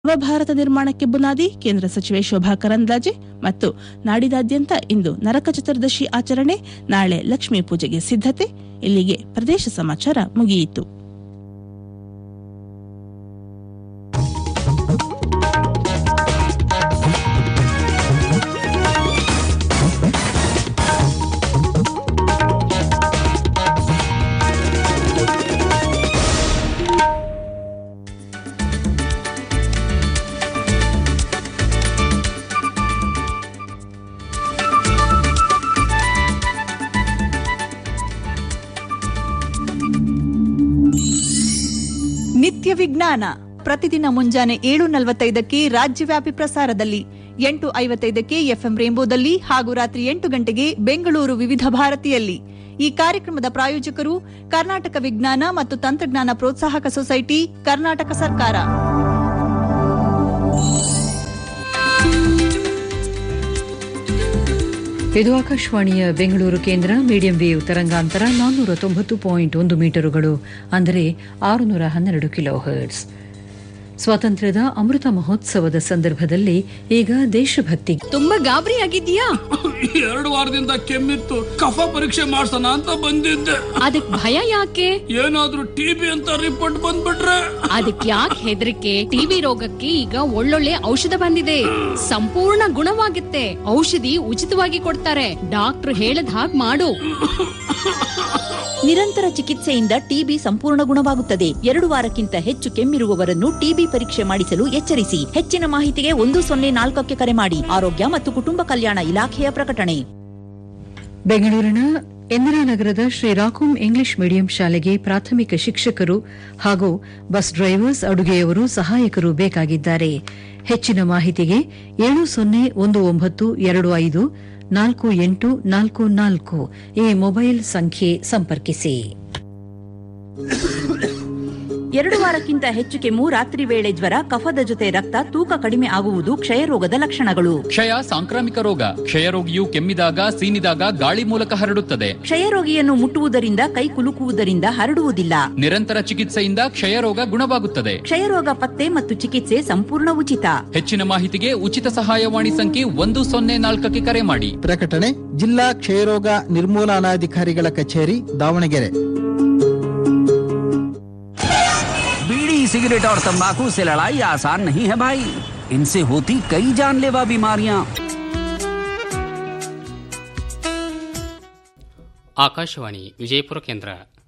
ನವಭಾರತ ನಿರ್ಮಾಣಕ್ಕೆ ಬುನಾದಿ ಕೇಂದ್ರ ಸಚಿವೆ ಶೋಭಾ ಕರಂದ್ಲಾಜೆ ಮತ್ತು ನಾಡಿದಾದ್ಯಂತ ಇಂದು ನರಕ ಚತುರ್ದಶಿ ಆಚರಣೆ ನಾಳೆ ಲಕ್ಷ್ಮೀ ಪೂಜೆಗೆ ಸಿದ್ಧತೆ ಇಲ್ಲಿಗೆ ಪ್ರದೇಶ ಸಮಾಚಾರ ಮುಗಿಯಿತು ನಿತ್ಯ ವಿಜ್ಞಾನ ಪ್ರತಿದಿನ ಮುಂಜಾನೆ ಏಳು ನಲವತ್ತೈದಕ್ಕೆ ರಾಜ್ಯವ್ಯಾಪಿ ಪ್ರಸಾರದಲ್ಲಿ ಎಂಟು ಐವತ್ತೈದಕ್ಕೆ ಎಫ್ಎಂ ರೇಂಬೋದಲ್ಲಿ ಹಾಗೂ ರಾತ್ರಿ ಎಂಟು ಗಂಟೆಗೆ ಬೆಂಗಳೂರು ವಿವಿಧ ಭಾರತಿಯಲ್ಲಿ ಈ ಕಾರ್ಯಕ್ರಮದ ಪ್ರಾಯೋಜಕರು ಕರ್ನಾಟಕ ವಿಜ್ಞಾನ ಮತ್ತು ತಂತ್ರಜ್ಞಾನ ಪ್ರೋತ್ಸಾಹಕ ಸೊಸೈಟಿ ಕರ್ನಾಟಕ ಸರ್ಕಾರ ಇದು ಆಕಾಶವಾಣಿಯ ಬೆಂಗಳೂರು ಕೇಂದ್ರ ಮೀಡಿಯಂ ವೇವ್ ತರಂಗಾಂತರ ನಾನ್ನೂರ ತೊಂಬತ್ತು ಪಾಯಿಂಟ್ ಒಂದು ಮೀಟರುಗಳು ಅಂದರೆ ಆರುನೂರ ಹನ್ನೆರಡು ಕಿಲೋ ಹರ್ಟ್ಸ್ ಸ್ವಾತಂತ್ರ್ಯದ ಅಮೃತ ಮಹೋತ್ಸವದ ಸಂದರ್ಭದಲ್ಲಿ ಈಗ ದೇಶಭಕ್ತಿ ತುಂಬಾ ಗಾಬರಿ ಆಗಿದ್ಯಾ ಎರಡು ವಾರದಿಂದ ಕೆಮ್ಮಿತ್ತು ಕಫ ಪರೀಕ್ಷೆ ಮಾಡ್ಸೋಣ ಅಂತ ಬಂದಿದ್ದೆ ಅದಕ್ ಭಯ ಯಾಕೆ ಏನಾದ್ರೂ ಟಿಬಿ ಅಂತ ರಿಪೋರ್ಟ್ ಬಂದ್ಬಿಟ್ರೆ ಅದಕ್ ಯಾಕೆ ಹೆದರಿಕೆ ಟಿವಿ ರೋಗಕ್ಕೆ ಈಗ ಒಳ್ಳೊಳ್ಳೆ ಔಷಧ ಬಂದಿದೆ ಸಂಪೂರ್ಣ ಗುಣವಾಗುತ್ತೆ ಔಷಧಿ ಉಚಿತವಾಗಿ ಕೊಡ್ತಾರೆ ಡಾಕ್ಟರ್ ಹೇಳದ್ ಹಾಗ್ ಮಾಡು ನಿರಂತರ ಚಿಕಿತ್ಸೆಯಿಂದ ಟಿಬಿ ಸಂಪೂರ್ಣ ಗುಣವಾಗುತ್ತದೆ ಎರಡು ವಾರಕ್ಕಿಂತ ಹೆಚ್ಚು ಕೆಮ್ಮಿರುವವರನ್ನು ಟಿಬಿ ಪರೀಕ್ಷೆ ಮಾಡಿಸಲು ಎಚ್ಚರಿಸಿ ಹೆಚ್ಚಿನ ಮಾಹಿತಿಗೆ ಒಂದು ಸೊನ್ನೆ ನಾಲ್ಕಕ್ಕೆ ಕರೆ ಮಾಡಿ ಆರೋಗ್ಯ ಮತ್ತು ಕುಟುಂಬ ಕಲ್ಯಾಣ ಇಲಾಖೆಯ ಪ್ರಕಟಣೆ ಬೆಂಗಳೂರಿನ ಇಂದಿರಾನಗರದ ಶ್ರೀ ರಾಕುಂ ಇಂಗ್ಲಿಷ್ ಮೀಡಿಯಂ ಶಾಲೆಗೆ ಪ್ರಾಥಮಿಕ ಶಿಕ್ಷಕರು ಹಾಗೂ ಬಸ್ ಡ್ರೈವರ್ಸ್ ಅಡುಗೆಯವರು ಸಹಾಯಕರು ಬೇಕಾಗಿದ್ದಾರೆ ಹೆಚ್ಚಿನ ಮಾಹಿತಿಗೆ ಏಳು ಸೊನ್ನೆ ಒಂದು ಒಂಬತ್ತು ಎರಡು ಐದು ನಾಲ್ಕು ಎಂಟು ನಾಲ್ಕು ನಾಲ್ಕು ಈ ಮೊಬೈಲ್ ಸಂಖ್ಯೆ ಸಂಪರ್ಕಿಸಿ ಎರಡು ವಾರಕ್ಕಿಂತ ಹೆಚ್ಚು ಕೆಮ್ಮು ರಾತ್ರಿ ವೇಳೆ ಜ್ವರ ಕಫದ ಜೊತೆ ರಕ್ತ ತೂಕ ಕಡಿಮೆ ಆಗುವುದು ಕ್ಷಯರೋಗದ ಲಕ್ಷಣಗಳು ಕ್ಷಯ ಸಾಂಕ್ರಾಮಿಕ ರೋಗ ಕ್ಷಯರೋಗಿಯು ಕೆಮ್ಮಿದಾಗ ಸೀನಿದಾಗ ಗಾಳಿ ಮೂಲಕ ಹರಡುತ್ತದೆ ಕ್ಷಯರೋಗಿಯನ್ನು ಮುಟ್ಟುವುದರಿಂದ ಕೈ ಕುಲುಕುವುದರಿಂದ ಹರಡುವುದಿಲ್ಲ ನಿರಂತರ ಚಿಕಿತ್ಸೆಯಿಂದ ಕ್ಷಯರೋಗ ಗುಣವಾಗುತ್ತದೆ ಕ್ಷಯರೋಗ ಪತ್ತೆ ಮತ್ತು ಚಿಕಿತ್ಸೆ ಸಂಪೂರ್ಣ ಉಚಿತ ಹೆಚ್ಚಿನ ಮಾಹಿತಿಗೆ ಉಚಿತ ಸಹಾಯವಾಣಿ ಸಂಖ್ಯೆ ಒಂದು ಸೊನ್ನೆ ನಾಲ್ಕಕ್ಕೆ ಕರೆ ಮಾಡಿ ಪ್ರಕಟಣೆ ಜಿಲ್ಲಾ ಕ್ಷಯರೋಗ ನಿರ್ಮೂಲನಾಧಿಕಾರಿಗಳ ಕಚೇರಿ ದಾವಣಗೆರೆ बीड़ी सिगरेट और तंबाकू से लड़ाई आसान नहीं है भाई इनसे होती कई जानलेवा बीमारियां ಆಕಾಶವಾಣಿ ವಿಜಯಪುರ ಕೇಂದ್ರ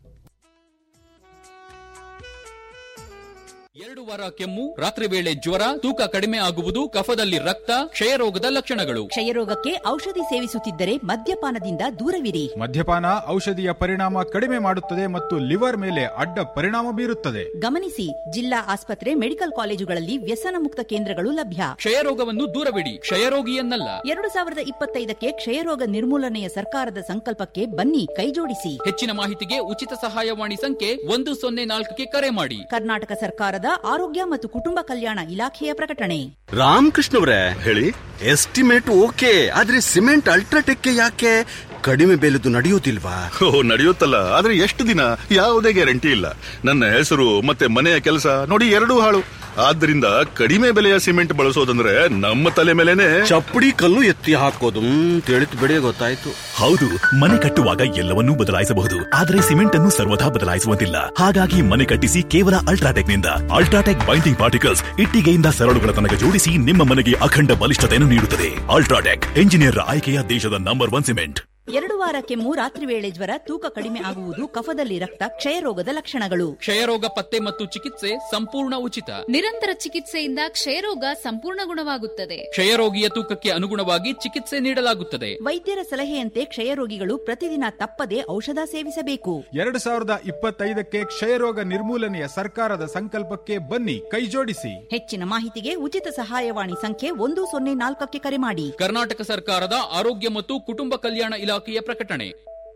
ಎರಡು ವಾರ ಕೆಮ್ಮು ರಾತ್ರಿ ವೇಳೆ ಜ್ವರ ತೂಕ ಕಡಿಮೆ ಆಗುವುದು ಕಫದಲ್ಲಿ ರಕ್ತ ಕ್ಷಯರೋಗದ ಲಕ್ಷಣಗಳು ಕ್ಷಯರೋಗಕ್ಕೆ ಔಷಧಿ ಸೇವಿಸುತ್ತಿದ್ದರೆ ಮದ್ಯಪಾನದಿಂದ ದೂರವಿರಿ ಮದ್ಯಪಾನ ಔಷಧಿಯ ಪರಿಣಾಮ ಕಡಿಮೆ ಮಾಡುತ್ತದೆ ಮತ್ತು ಲಿವರ್ ಮೇಲೆ ಅಡ್ಡ ಪರಿಣಾಮ ಬೀರುತ್ತದೆ ಗಮನಿಸಿ ಜಿಲ್ಲಾ ಆಸ್ಪತ್ರೆ ಮೆಡಿಕಲ್ ಕಾಲೇಜುಗಳಲ್ಲಿ ವ್ಯಸನ ಮುಕ್ತ ಕೇಂದ್ರಗಳು ಲಭ್ಯ ಕ್ಷಯರೋಗವನ್ನು ದೂರವಿಡಿ ಕ್ಷಯರೋಗಿಯನ್ನಲ್ಲ ಎರಡು ಸಾವಿರದ ಇಪ್ಪತ್ತೈದಕ್ಕೆ ಕ್ಷಯರೋಗ ನಿರ್ಮೂಲನೆಯ ಸರ್ಕಾರದ ಸಂಕಲ್ಪಕ್ಕೆ ಬನ್ನಿ ಕೈಜೋಡಿಸಿ ಹೆಚ್ಚಿನ ಮಾಹಿತಿಗೆ ಉಚಿತ ಸಹಾಯವಾಣಿ ಸಂಖ್ಯೆ ಒಂದು ಸೊನ್ನೆ ನಾಲ್ಕಕ್ಕೆ ಕರೆ ಮಾಡಿ ಕರ್ನಾಟಕ ಸರ್ಕಾರದ ಆರೋಗ್ಯ ಮತ್ತು ಕುಟುಂಬ ಕಲ್ಯಾಣ ಇಲಾಖೆಯ ಪ್ರಕಟಣೆ ರಾಮಕೃಷ್ಣ ಅವರೇ ಹೇಳಿ ಎಸ್ಟಿಮೇಟ್ ಓಕೆ ಆದ್ರೆ ಸಿಮೆಂಟ್ ಅಲ್ಟ್ರಾಟೆಕ್ ಯಾಕೆ ಕಡಿಮೆ ಬೆಲೆದು ನಡೆಯುವುದಿಲ್ವಾ ಓ ನಡೆಯುತ್ತಲ್ಲ ಆದ್ರೆ ಎಷ್ಟು ದಿನ ಯಾವುದೇ ಗ್ಯಾರಂಟಿ ಇಲ್ಲ ನನ್ನ ಹೆಸರು ಮತ್ತೆ ಮನೆಯ ಕೆಲಸ ನೋಡಿ ಎರಡೂ ಹಾಳು ಆದ್ದರಿಂದ ಕಡಿಮೆ ಬೆಲೆಯ ಸಿಮೆಂಟ್ ಬಳಸೋದಂದ್ರೆ ನಮ್ಮ ತಲೆ ಮೇಲೆನೆ ಚಪ್ಪಡಿ ಕಲ್ಲು ಎತ್ತಿ ಹಾಕೋದು ತಿಳಿತು ಬಿಡಿ ಗೊತ್ತಾಯ್ತು ಹೌದು ಮನೆ ಕಟ್ಟುವಾಗ ಎಲ್ಲವನ್ನೂ ಬದಲಾಯಿಸಬಹುದು ಆದರೆ ಸಿಮೆಂಟ್ ಅನ್ನು ಸರ್ವದಾ ಬದಲಾಯಿಸುವಂತಿಲ್ಲ ಹಾಗಾಗಿ ಮನೆ ಕಟ್ಟಿಸಿ ಕೇವಲ ಅಲ್ಟ್ರಾಟೆಕ್ ನಿಂದ ಅಲ್ಟ್ರಾಟೆಕ್ ಬೈಂಡಿಂಗ್ ಪಾರ್ಟಿಕಲ್ಸ್ ಇಟ್ಟಿಗೆಯಿಂದ ಸರಳುಗಳ ತನಕ ಜೋಡಿಸಿ ನಿಮ್ಮ ಮನೆಗೆ ಅಖಂಡ ಬಲಿಷ್ಠತೆಯನ್ನು ನೀಡುತ್ತದೆ ಅಲ್ಟ್ರಾಟೆಕ್ ಎಂಜಿನಿಯರ್ ಆಯ್ಕೆಯ ದೇಶದ ನಂಬರ್ ಒನ್ ಸಿಮೆಂಟ್ ಎರಡು ವಾರ ಕೆಮ್ಮು ರಾತ್ರಿ ವೇಳೆ ಜ್ವರ ತೂಕ ಕಡಿಮೆ ಆಗುವುದು ಕಫದಲ್ಲಿ ರಕ್ತ ಕ್ಷಯರೋಗದ ಲಕ್ಷಣಗಳು ಕ್ಷಯರೋಗ ಪತ್ತೆ ಮತ್ತು ಚಿಕಿತ್ಸೆ ಸಂಪೂರ್ಣ ಉಚಿತ ನಿರಂತರ ಚಿಕಿತ್ಸೆಯಿಂದ ಕ್ಷಯರೋಗ ಸಂಪೂರ್ಣ ಗುಣವಾಗುತ್ತದೆ ಕ್ಷಯರೋಗಿಯ ತೂಕಕ್ಕೆ ಅನುಗುಣವಾಗಿ ಚಿಕಿತ್ಸೆ ನೀಡಲಾಗುತ್ತದೆ ವೈದ್ಯರ ಸಲಹೆಯಂತೆ ಕ್ಷಯರೋಗಿಗಳು ಪ್ರತಿದಿನ ತಪ್ಪದೆ ಔಷಧ ಸೇವಿಸಬೇಕು ಎರಡು ಸಾವಿರದ ಇಪ್ಪತ್ತೈದಕ್ಕೆ ಕ್ಷಯರೋಗ ನಿರ್ಮೂಲನೆಯ ಸರ್ಕಾರದ ಸಂಕಲ್ಪಕ್ಕೆ ಬನ್ನಿ ಕೈಜೋಡಿಸಿ ಹೆಚ್ಚಿನ ಮಾಹಿತಿಗೆ ಉಚಿತ ಸಹಾಯವಾಣಿ ಸಂಖ್ಯೆ ಒಂದು ಸೊನ್ನೆ ನಾಲ್ಕಕ್ಕೆ ಕರೆ ಮಾಡಿ ಕರ್ನಾಟಕ ಸರ್ಕಾರದ ಆರೋಗ್ಯ ಮತ್ತು ಕುಟುಂಬ ಕಲ್ಯಾಣ ಇಲಾಖೆಯ ಪ್ರಕಟಣೆ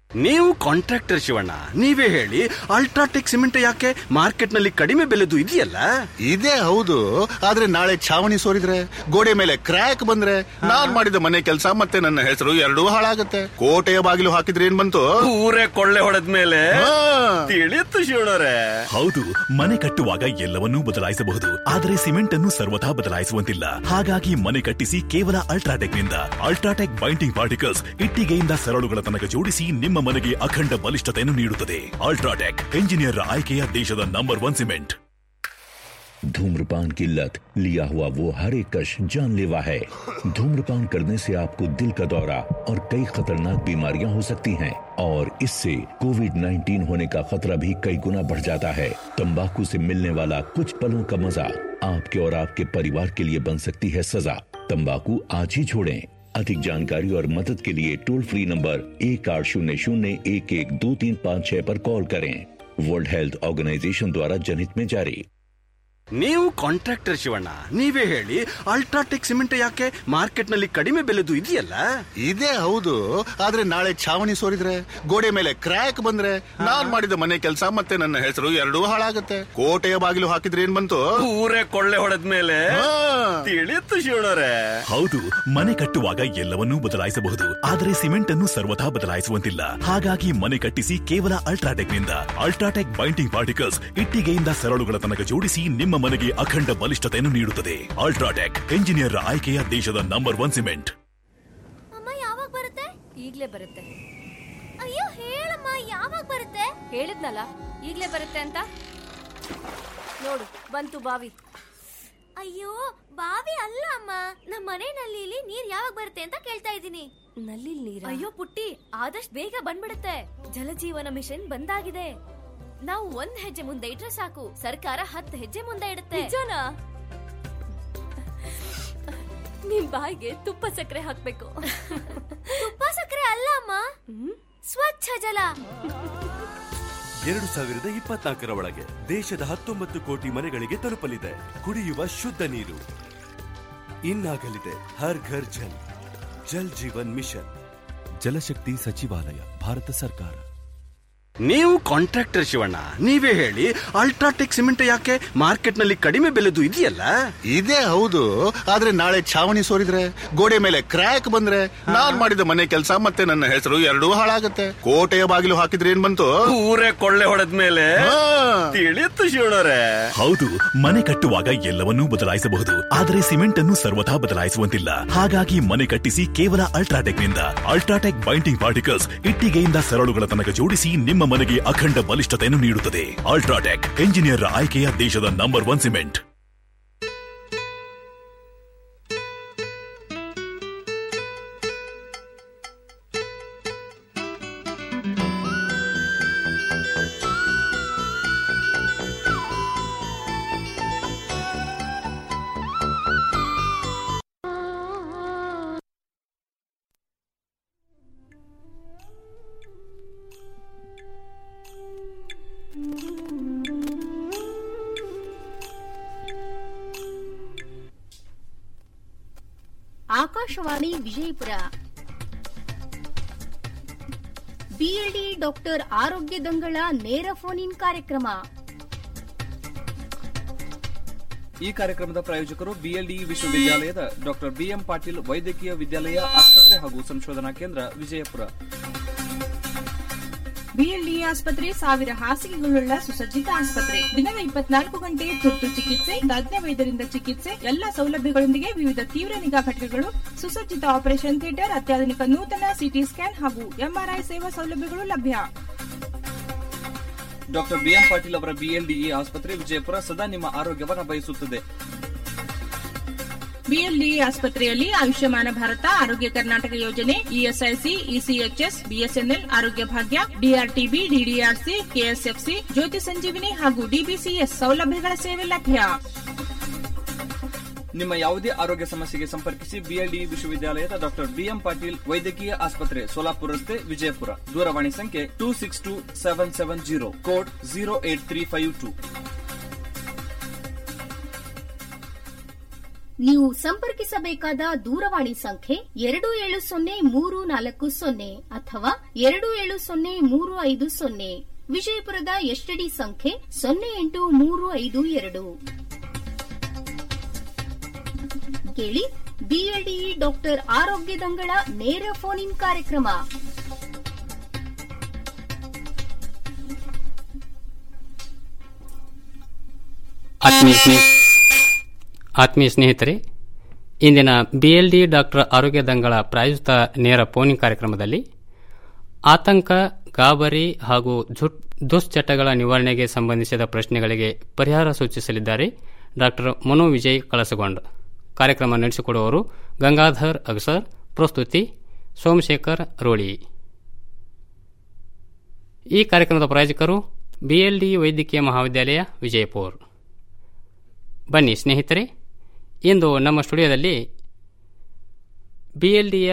ನೀವು ಕಾಂಟ್ರಾಕ್ಟರ್ ಶಿವಣ್ಣ ನೀವೇ ಹೇಳಿ ಅಲ್ಟ್ರಾಟೆಕ್ ಸಿಮೆಂಟ್ ಯಾಕೆ ಮಾರ್ಕೆಟ್ ನಲ್ಲಿ ಕಡಿಮೆ ಬೆಲೆದು ಇದೆಯಲ್ಲ ಇದೇ ಹೌದು ಆದ್ರೆ ನಾಳೆ ಛಾವಣಿ ಸೋರಿದ್ರೆ ಗೋಡೆ ಮೇಲೆ ಕ್ರ್ಯಾಕ್ ಬಂದ್ರೆ ನಾನ್ ಮಾಡಿದ ಮನೆ ಕೆಲಸ ಮತ್ತೆ ನನ್ನ ಹೆಸರು ಎರಡೂ ಹಾಳಾಗತ್ತೆ ಕೋಟೆಯ ಬಾಗಿಲು ಹಾಕಿದ್ರೆ ಏನ್ ಬಂತು ಊರೇ ಕೊಳ್ಳೆ ಹೊಡೆದ ಮೇಲೆ ಹಾ. ತಿಳಿಯುತ್ತು ಶಿವಣ್ಣರೇ ಹೌದು ಮನೆ ಕಟ್ಟುವಾಗ ಎಲ್ಲವನ್ನೂ ಬದಲಾಯಿಸಬಹುದು ಆದರೆ ಸಿಮೆಂಟ್ ಅನ್ನು ಸರ್ವಥಾ ಬದಲಾಯಿಸುವಂತಿಲ್ಲ ಹಾಗಾಗಿ ಮನೆ ಕಟ್ಟಿಸಿ ಕೇವಲ ಅಲ್ಟ್ರಾಟೆಕ್ ನಿಂದ ಅಲ್ಟ್ರಾಟೆಕ್ ಬೈಂಡಿಂಗ್ ಪಾರ್ಟಿಕಲ್ಸ್ ಇಟ್ಟಿಗೆಯಿಂದ ಸರಳುಗಳ ತನಕ ಜೋಡಿಸಿ ನಿಮ್ಮ ಮನೆಗೆ ಅಖಂಡ ಬಲಿಷ್ಠತೆಯನ್ನು ನೀಡುತ್ತದೆ ಅಲ್ಟ್ರಾಟೆಕ್ ಎಂಜಿನಿಯರ್ ಆಯ್ಕೆಯ ದೇಶದ ನಂಬರ್ ಒನ್ ಸಿಮೆಂಟ್ धूम्रपान की लत लिया हुआ वो हर एक कश जानलेवा है धूम्रपान करने से आपको दिल का दौरा और कई खतरनाक बीमारियां हो सकती हैं और इससे कोविड 19 होने का खतरा भी कई गुना बढ़ जाता है तंबाकू से मिलने वाला कुछ पलों का मजा आपके और आपके परिवार के लिए बन सकती है सजा तंबाकू आज ही छोड़ें अधिक जानकारी और मदद के लिए टोल फ्री नंबर एक आठ शून्य शून्य एक एक दो तीन पाँच छह पर कॉल करें वर्ल्ड हेल्थ ऑर्गेनाइजेशन द्वारा जनहित में जारी ನೀವು ಕಾಂಟ್ರಾಕ್ಟರ್ ಶಿವಣ್ಣ ನೀವೇ ಹೇಳಿ ಅಲ್ಟ್ರಾಟೆಕ್ ಸಿಮೆಂಟ್ ಯಾಕೆ ಮಾರ್ಕೆಟ್ ನಲ್ಲಿ ಕಡಿಮೆ ಬೆಲೆದು ಇದೆಯಲ್ಲ ಇದೇ ಹೌದು ಆದ್ರೆ ನಾಳೆ ಛಾವಣಿ ಸೋರಿದ್ರೆ ಗೋಡೆ ಮೇಲೆ ಕ್ರ್ಯಾಕ್ ಬಂದ್ರೆ ನಾನ್ ಮಾಡಿದ ಮನೆ ಕೆಲಸ ಮತ್ತೆ ನನ್ನ ಹೆಸರು ಎರಡೂ ಹಾಳಾಗತ್ತೆ ಕೋಟೆಯ ಬಾಗಿಲು ಹಾಕಿದ್ರೆ ಏನ್ ಬಂತು ಊರೇ ಕೊಳ್ಳೆ ಹೊಡೆದ ಮೇಲೆ ಹಾ. ತಿಳಿಯುತ್ತು ಶಿವಣ್ಣರೇ ಹೌದು ಮನೆ ಕಟ್ಟುವಾಗ ಎಲ್ಲವನ್ನೂ ಬದಲಾಯಿಸಬಹುದು ಆದರೆ ಸಿಮೆಂಟ್ ಅನ್ನು ಸರ್ವಥಾ ಬದಲಾಯಿಸುವಂತಿಲ್ಲ ಹಾಗಾಗಿ ಮನೆ ಕಟ್ಟಿಸಿ ಕೇವಲ ಅಲ್ಟ್ರಾಟೆಕ್ ನಿಂದ ಅಲ್ಟ್ರಾಟೆಕ್ ಬೈಂಡಿಂಗ್ ಪಾರ್ಟಿಕಲ್ಸ್ ಇಟ್ಟಿಗೆಯಿಂದ ಸರಳುಗಳ ತನಕ ಜೋಡಿಸಿ ನಿಮ್ಮ ಮನೆಗೆ ಅಖಂಡ ಬಲಿಷ್ಠತೆಯನ್ನು ನೀಡುತ್ತದೆ ಅಲ್ಟ್ರಾಟೆಕ್ ಎಂಜಿನಿಯರ್ ಆಯ್ಕೆಯ ದೇಶದ ನಂಬರ್ ಒನ್ ಸಿಮೆಂಟ್ ಅಮ್ಮ ಯಾವಾಗ ಬರುತ್ತೆ ಈಗ್ಲೇ ಬರುತ್ತೆ ಅಯ್ಯೋ ಹೇಳಮ್ಮ ಯಾವಾಗ ಬರುತ್ತೆ ಹೇಳಿದ್ನಲ್ಲ ಈಗ್ಲೇ ಬರುತ್ತೆ ಅಂತ ನೋಡು ಬಂತು ಬಾವಿ ಅಯ್ಯೋ ಬಾವಿ ಅಲ್ಲ ಅಮ್ಮ ನಮ್ಮ ಮನೆ ನಲ್ಲಿಲಿ ನೀರ್ ಯಾವಾಗ ಬರುತ್ತೆ ಅಂತ ಕೇಳ್ತಾ ಇದ್ದೀನಿ ನಲ್ಲಿ ನೀರ ಅಯ್ಯೋ ಪುಟ್ಟಿ ಆದಷ್ಟು ಬೇಗ ಬಂದ್ಬಿಡುತ್ತೆ ಜಲಜೀವನ ಮಿಷನ್ ಬಂದಾಗಿದೆ ನಾವು ಒಂದ್ ಹೆಜ್ಜೆ ಮುಂದೆ ಇಟ್ರೆ ಸಾಕು ಸರ್ಕಾರ ಹತ್ತು ಹೆಜ್ಜೆ ಮುಂದೆ ಇಡುತ್ತೆ ನಿಜನಾ ನಿಮ್ ಬಾಯಿಗೆ ತುಪ್ಪ ಸಕ್ಕರೆ ಹಾಕ್ಬೇಕು ತುಪ್ಪ ಸಕ್ಕರೆ ಅಲ್ಲ ಅಮ್ಮ ಸ್ವಚ್ಛ ಜಲ ಎರಡು ಸಾವಿರದ ಇಪ್ಪತ್ನಾಲ್ಕರ ಒಳಗೆ ದೇಶದ ಹತ್ತೊಂಬತ್ತು ಕೋಟಿ ಮನೆಗಳಿಗೆ ತಲುಪಲಿದೆ ಕುಡಿಯುವ ಶುದ್ಧ ನೀರು ಇನ್ನಾಗಲಿದೆ ಹರ್ ಘರ್ ಜಲ್ ಜಲ್ ಜೀವನ್ ಮಿಷನ್ ಜಲಶಕ್ತಿ ಸಚಿವಾಲಯ ಭಾರತ ಸರ್ಕಾರ ನೀವು ಕಾಂಟ್ರಾಕ್ಟರ್ ಶಿವಣ್ಣ ನೀವೇ ಹೇಳಿ ಅಲ್ಟ್ರಾಟೆಕ್ ಸಿಮೆಂಟ್ ಯಾಕೆ ಮಾರ್ಕೆಟ್ ನಲ್ಲಿ ಕಡಿಮೆ ಬೆಲೆದು ಇದೆಯಲ್ಲ ಇದೇ ಹೌದು ಆದ್ರೆ ನಾಳೆ ಛಾವಣಿ ಸೋರಿದ್ರೆ ಗೋಡೆ ಮೇಲೆ ಕ್ರ್ಯಾಕ್ ಬಂದ್ರೆ ನಾನ್ ಮಾಡಿದ ಮನೆ ಕೆಲಸ ಮತ್ತೆ ನನ್ನ ಹೆಸರು ಎರಡೂ ಹಾಳಾಗತ್ತೆ ಕೋಟೆಯ ಬಾಗಿಲು ಹಾಕಿದ್ರೆ ಏನ್ ಬಂತು ಊರೇ ಕೊಳ್ಳೆ ಹೊಡೆದ ಮೇಲೆ ಹಾ. ತಿಳಿಯುತ್ತು ಶಿವಣ್ಣರೇ ಹೌದು ಮನೆ ಕಟ್ಟುವಾಗ ಎಲ್ಲವನ್ನೂ ಬದಲಾಯಿಸಬಹುದು ಆದರೆ ಸಿಮೆಂಟ್ ಅನ್ನು ಸರ್ವಥಾ ಬದಲಾಯಿಸುವಂತಿಲ್ಲ ಹಾಗಾಗಿ ಮನೆ ಕಟ್ಟಿಸಿ ಕೇವಲ ಅಲ್ಟ್ರಾಟೆಕ್ ನಿಂದ ಅಲ್ಟ್ರಾಟೆಕ್ ಬೈಂಡಿಂಗ್ ಪಾರ್ಟಿಕಲ್ಸ್ ಇಟ್ಟಿಗೆಯಿಂದ ಸರಳುಗಳ ತನಕ ಜೋಡಿಸಿ ನಿಮ್ಮ ಮನೆಗೆ ಅಖಂಡ ಬಲಿಷ್ಠತೆಯನ್ನು ನೀಡುತ್ತದೆ ಅಲ್ಟ್ರಾಟೆಕ್ ಎಂಜಿನಿಯರ್ ಆಯ್ಕೆಯ ದೇಶದ number one cement Akashvani Vijayapura BLD doctor ಆರೋಗ್ಯ ದಂಗಳ ನೇರ ಫೋನ್ ಇನ್ ಕಾರ್ಯಕ್ರಮ ಈ ಕಾರ್ಯಕ್ರಮದ ಪ್ರಾಯೋಜಕರು ಬಿಎಲ್ಡಿ ವಿಶ್ವವಿದ್ಯಾಲಯದ ಡಾಕ್ಟರ್ ಬಿಎಂ ಪಾಟೀಲ್ ವೈದ್ಯಕೀಯ ವಿದ್ಯಾಲಯ ಆಸ್ಪತ್ರೆ ಹಾಗೂ ಸಂಶೋಧನಾ ಕೇಂದ್ರ ವಿಜಯಪುರ ಬಿಎಲ್ಡಿಎ ಆಸ್ಪತ್ರೆ ಸಾವಿರ ಹಾಸಿಗೆಗಳುಳ್ಳ ಸುಸಜ್ಜಿತ ಆಸ್ಪತ್ರೆ ದಿನದ ಇಪ್ಪತ್ನಾಲ್ಕು ಗಂಟೆ ತುರ್ತು ಚಿಕಿತ್ಸೆ ತಜ್ಞ ವೈದ್ಯರಿಂದ ಚಿಕಿತ್ಸೆ ಎಲ್ಲಾ ಸೌಲಭ್ಯಗಳೊಂದಿಗೆ ವಿವಿಧ ತೀವ್ರ ನಿಗಾ ಘಟಕಗಳು ಸುಸಜ್ಜಿತ ಆಪರೇಷನ್ ಥಿಯೇಟರ್ ಅತ್ಯಾಧುನಿಕ ನೂತನ ಸಿಟಿ ಸ್ಕ್ಯಾನ್ ಹಾಗೂ ಎಂಆರ್ಐ ಸೇವಾ ಸೌಲಭ್ಯಗಳು ಲಭ್ಯ ಡಾಕ್ಟರ್ ಬಿಎಂ ಪಾಟೀಲ್ ಅವರ ಬಿಎಲ್ಡಿಇ ಆಸ್ಪತ್ರೆ ವಿಜಯಪುರ ಸದಾ ನಿಮ್ಮ ಆರೋಗ್ಯವನ್ನ ಬಯಸುತ್ತದೆ ಬಿಎಲ್ಡಿಎ ಆಸ್ಪತ್ರೆಯಲ್ಲಿ ಆಯುಷ್ಯಮಾನ ಭಾರತ ಆರೋಗ್ಯ ಕರ್ನಾಟಕ ಯೋಜನೆ ಇಎಸ್ಐಸಿ ಇಸಿಎಚ್ಎಸ್ ಬಿಎಸ್ಎನ್ಎಲ್ ಆರೋಗ್ಯ ಭಾಗ್ಯ ಡಿಆರ್ಟಿಬಿ ಡಿಡಿಆರ್ಸಿ ಕೆಎಸ್ಎಫ್ಸಿ ಜ್ಯೋತಿ ಸಂಜೀವಿನಿ ಹಾಗೂ ಡಿಬಿಸಿಎಸ್ ಸೌಲಭ್ಯಗಳ ಸೇವೆ ಲಭ್ಯ ನಿಮ್ಮ ಯಾವುದೇ ಆರೋಗ್ಯ ಸಮಸ್ಯೆಗೆ ಸಂಪರ್ಕಿಸಿ ಬಿಎಲ್ಡಿ ವಿಶ್ವವಿದ್ಯಾಲಯದ ಡಾಕ್ಟರ್ ಬಿಎಂ ಪಾಟೀಲ್ ವೈದ್ಯಕೀಯ ಆಸ್ಪತ್ರೆ ಸೋಲಾಪುರ ರಸ್ತೆ ವಿಜಯಪುರ ದೂರವಾಣಿ ಸಂಖ್ಯೆ two six two seven seven zero code zero eight three five two ನೀವು ಸಂಪರ್ಕಿಸಬೇಕಾದ ದೂರವಾಣಿ ಸಂಖ್ಯೆ ಎರಡು ಏಳು ಸೊನ್ನೆ ಮೂರು ನಾಲ್ಕು ಸೊನ್ನೆ ಅಥವಾ ಎರಡು ಏಳು ಸೊನ್ನೆ ಮೂರು ಐದು ಸೊನ್ನೆ ವಿಜಯಪುರದ ಎಸ್ಟಿಡಿ ಸಂಖ್ಯೆ ಸೊನ್ನೆ ಎಂಟು ಮೂರು ಐದು ಎರಡು ಕೇಳಿ ಬಿಎಲ್ಡಿಇ ಡಾಕ್ಟರ್ ಆರೋಗ್ಯ ದಂಗಳ ನೇರ ಫೋನ್ ಇನ್ ಕಾರ್ಯಕ್ರಮ ಆತ್ಮೀಯ ಸ್ನೇಹ ಆತ್ಮೀಯ ಸ್ನೇಹಿತರೆ ಇಂದಿನ ಬಿ ಎಲ್ ಡಿ ಡಾಕ್ಟರ್ ಆರೋಗ್ಯ ದಂಗಳ ಪ್ರಾಯೋಜಿತ ನೇರ ಫೋನಿಂಗ್ ಕಾರ್ಯಕ್ರಮದಲ್ಲಿ ಆತಂಕ ಗಾಬರಿ ಹಾಗೂ ಝುಟ್ ದುಶ್ಚಟಗಳ ನಿವಾರಣೆಗೆ ಸಂಬಂಧಿಸಿದ ಪ್ರಶ್ನೆಗಳಿಗೆ ಪರಿಹಾರ ಸೂಚಿಸಲಿದ್ದಾರೆ ಡಾಕ್ಟರ್ ಮನೋ ವಿಜಯ್ ಕಳಸಗೊಂಡ್ ಕಾರ್ಯಕ್ರಮ ನಡೆಸಿಕೊಡುವವರು ಗಂಗಾಧರ್ ಅಗಸರ್ ಪ್ರಸ್ತುತಿ ಸೋಮಶೇಖರ್ ರೋಳಿ ಈ ಕಾರ್ಯಕ್ರಮದ ಪ್ರಾಯೋಜಕರು ಬಿಎಲ್ಡಿ ವೈದ್ಯಕೀಯ ಮಹಾವಿದ್ಯಾಲಯ ವಿಜಯಪುರ ಬನ್ನಿ ಸ್ನೇಹಿತರೆ ಇಂದು ನಮ್ಮ ಸ್ಟುಡಿಯೋದಲ್ಲಿ ಬಿ ಎಲ್ ಡಿಯ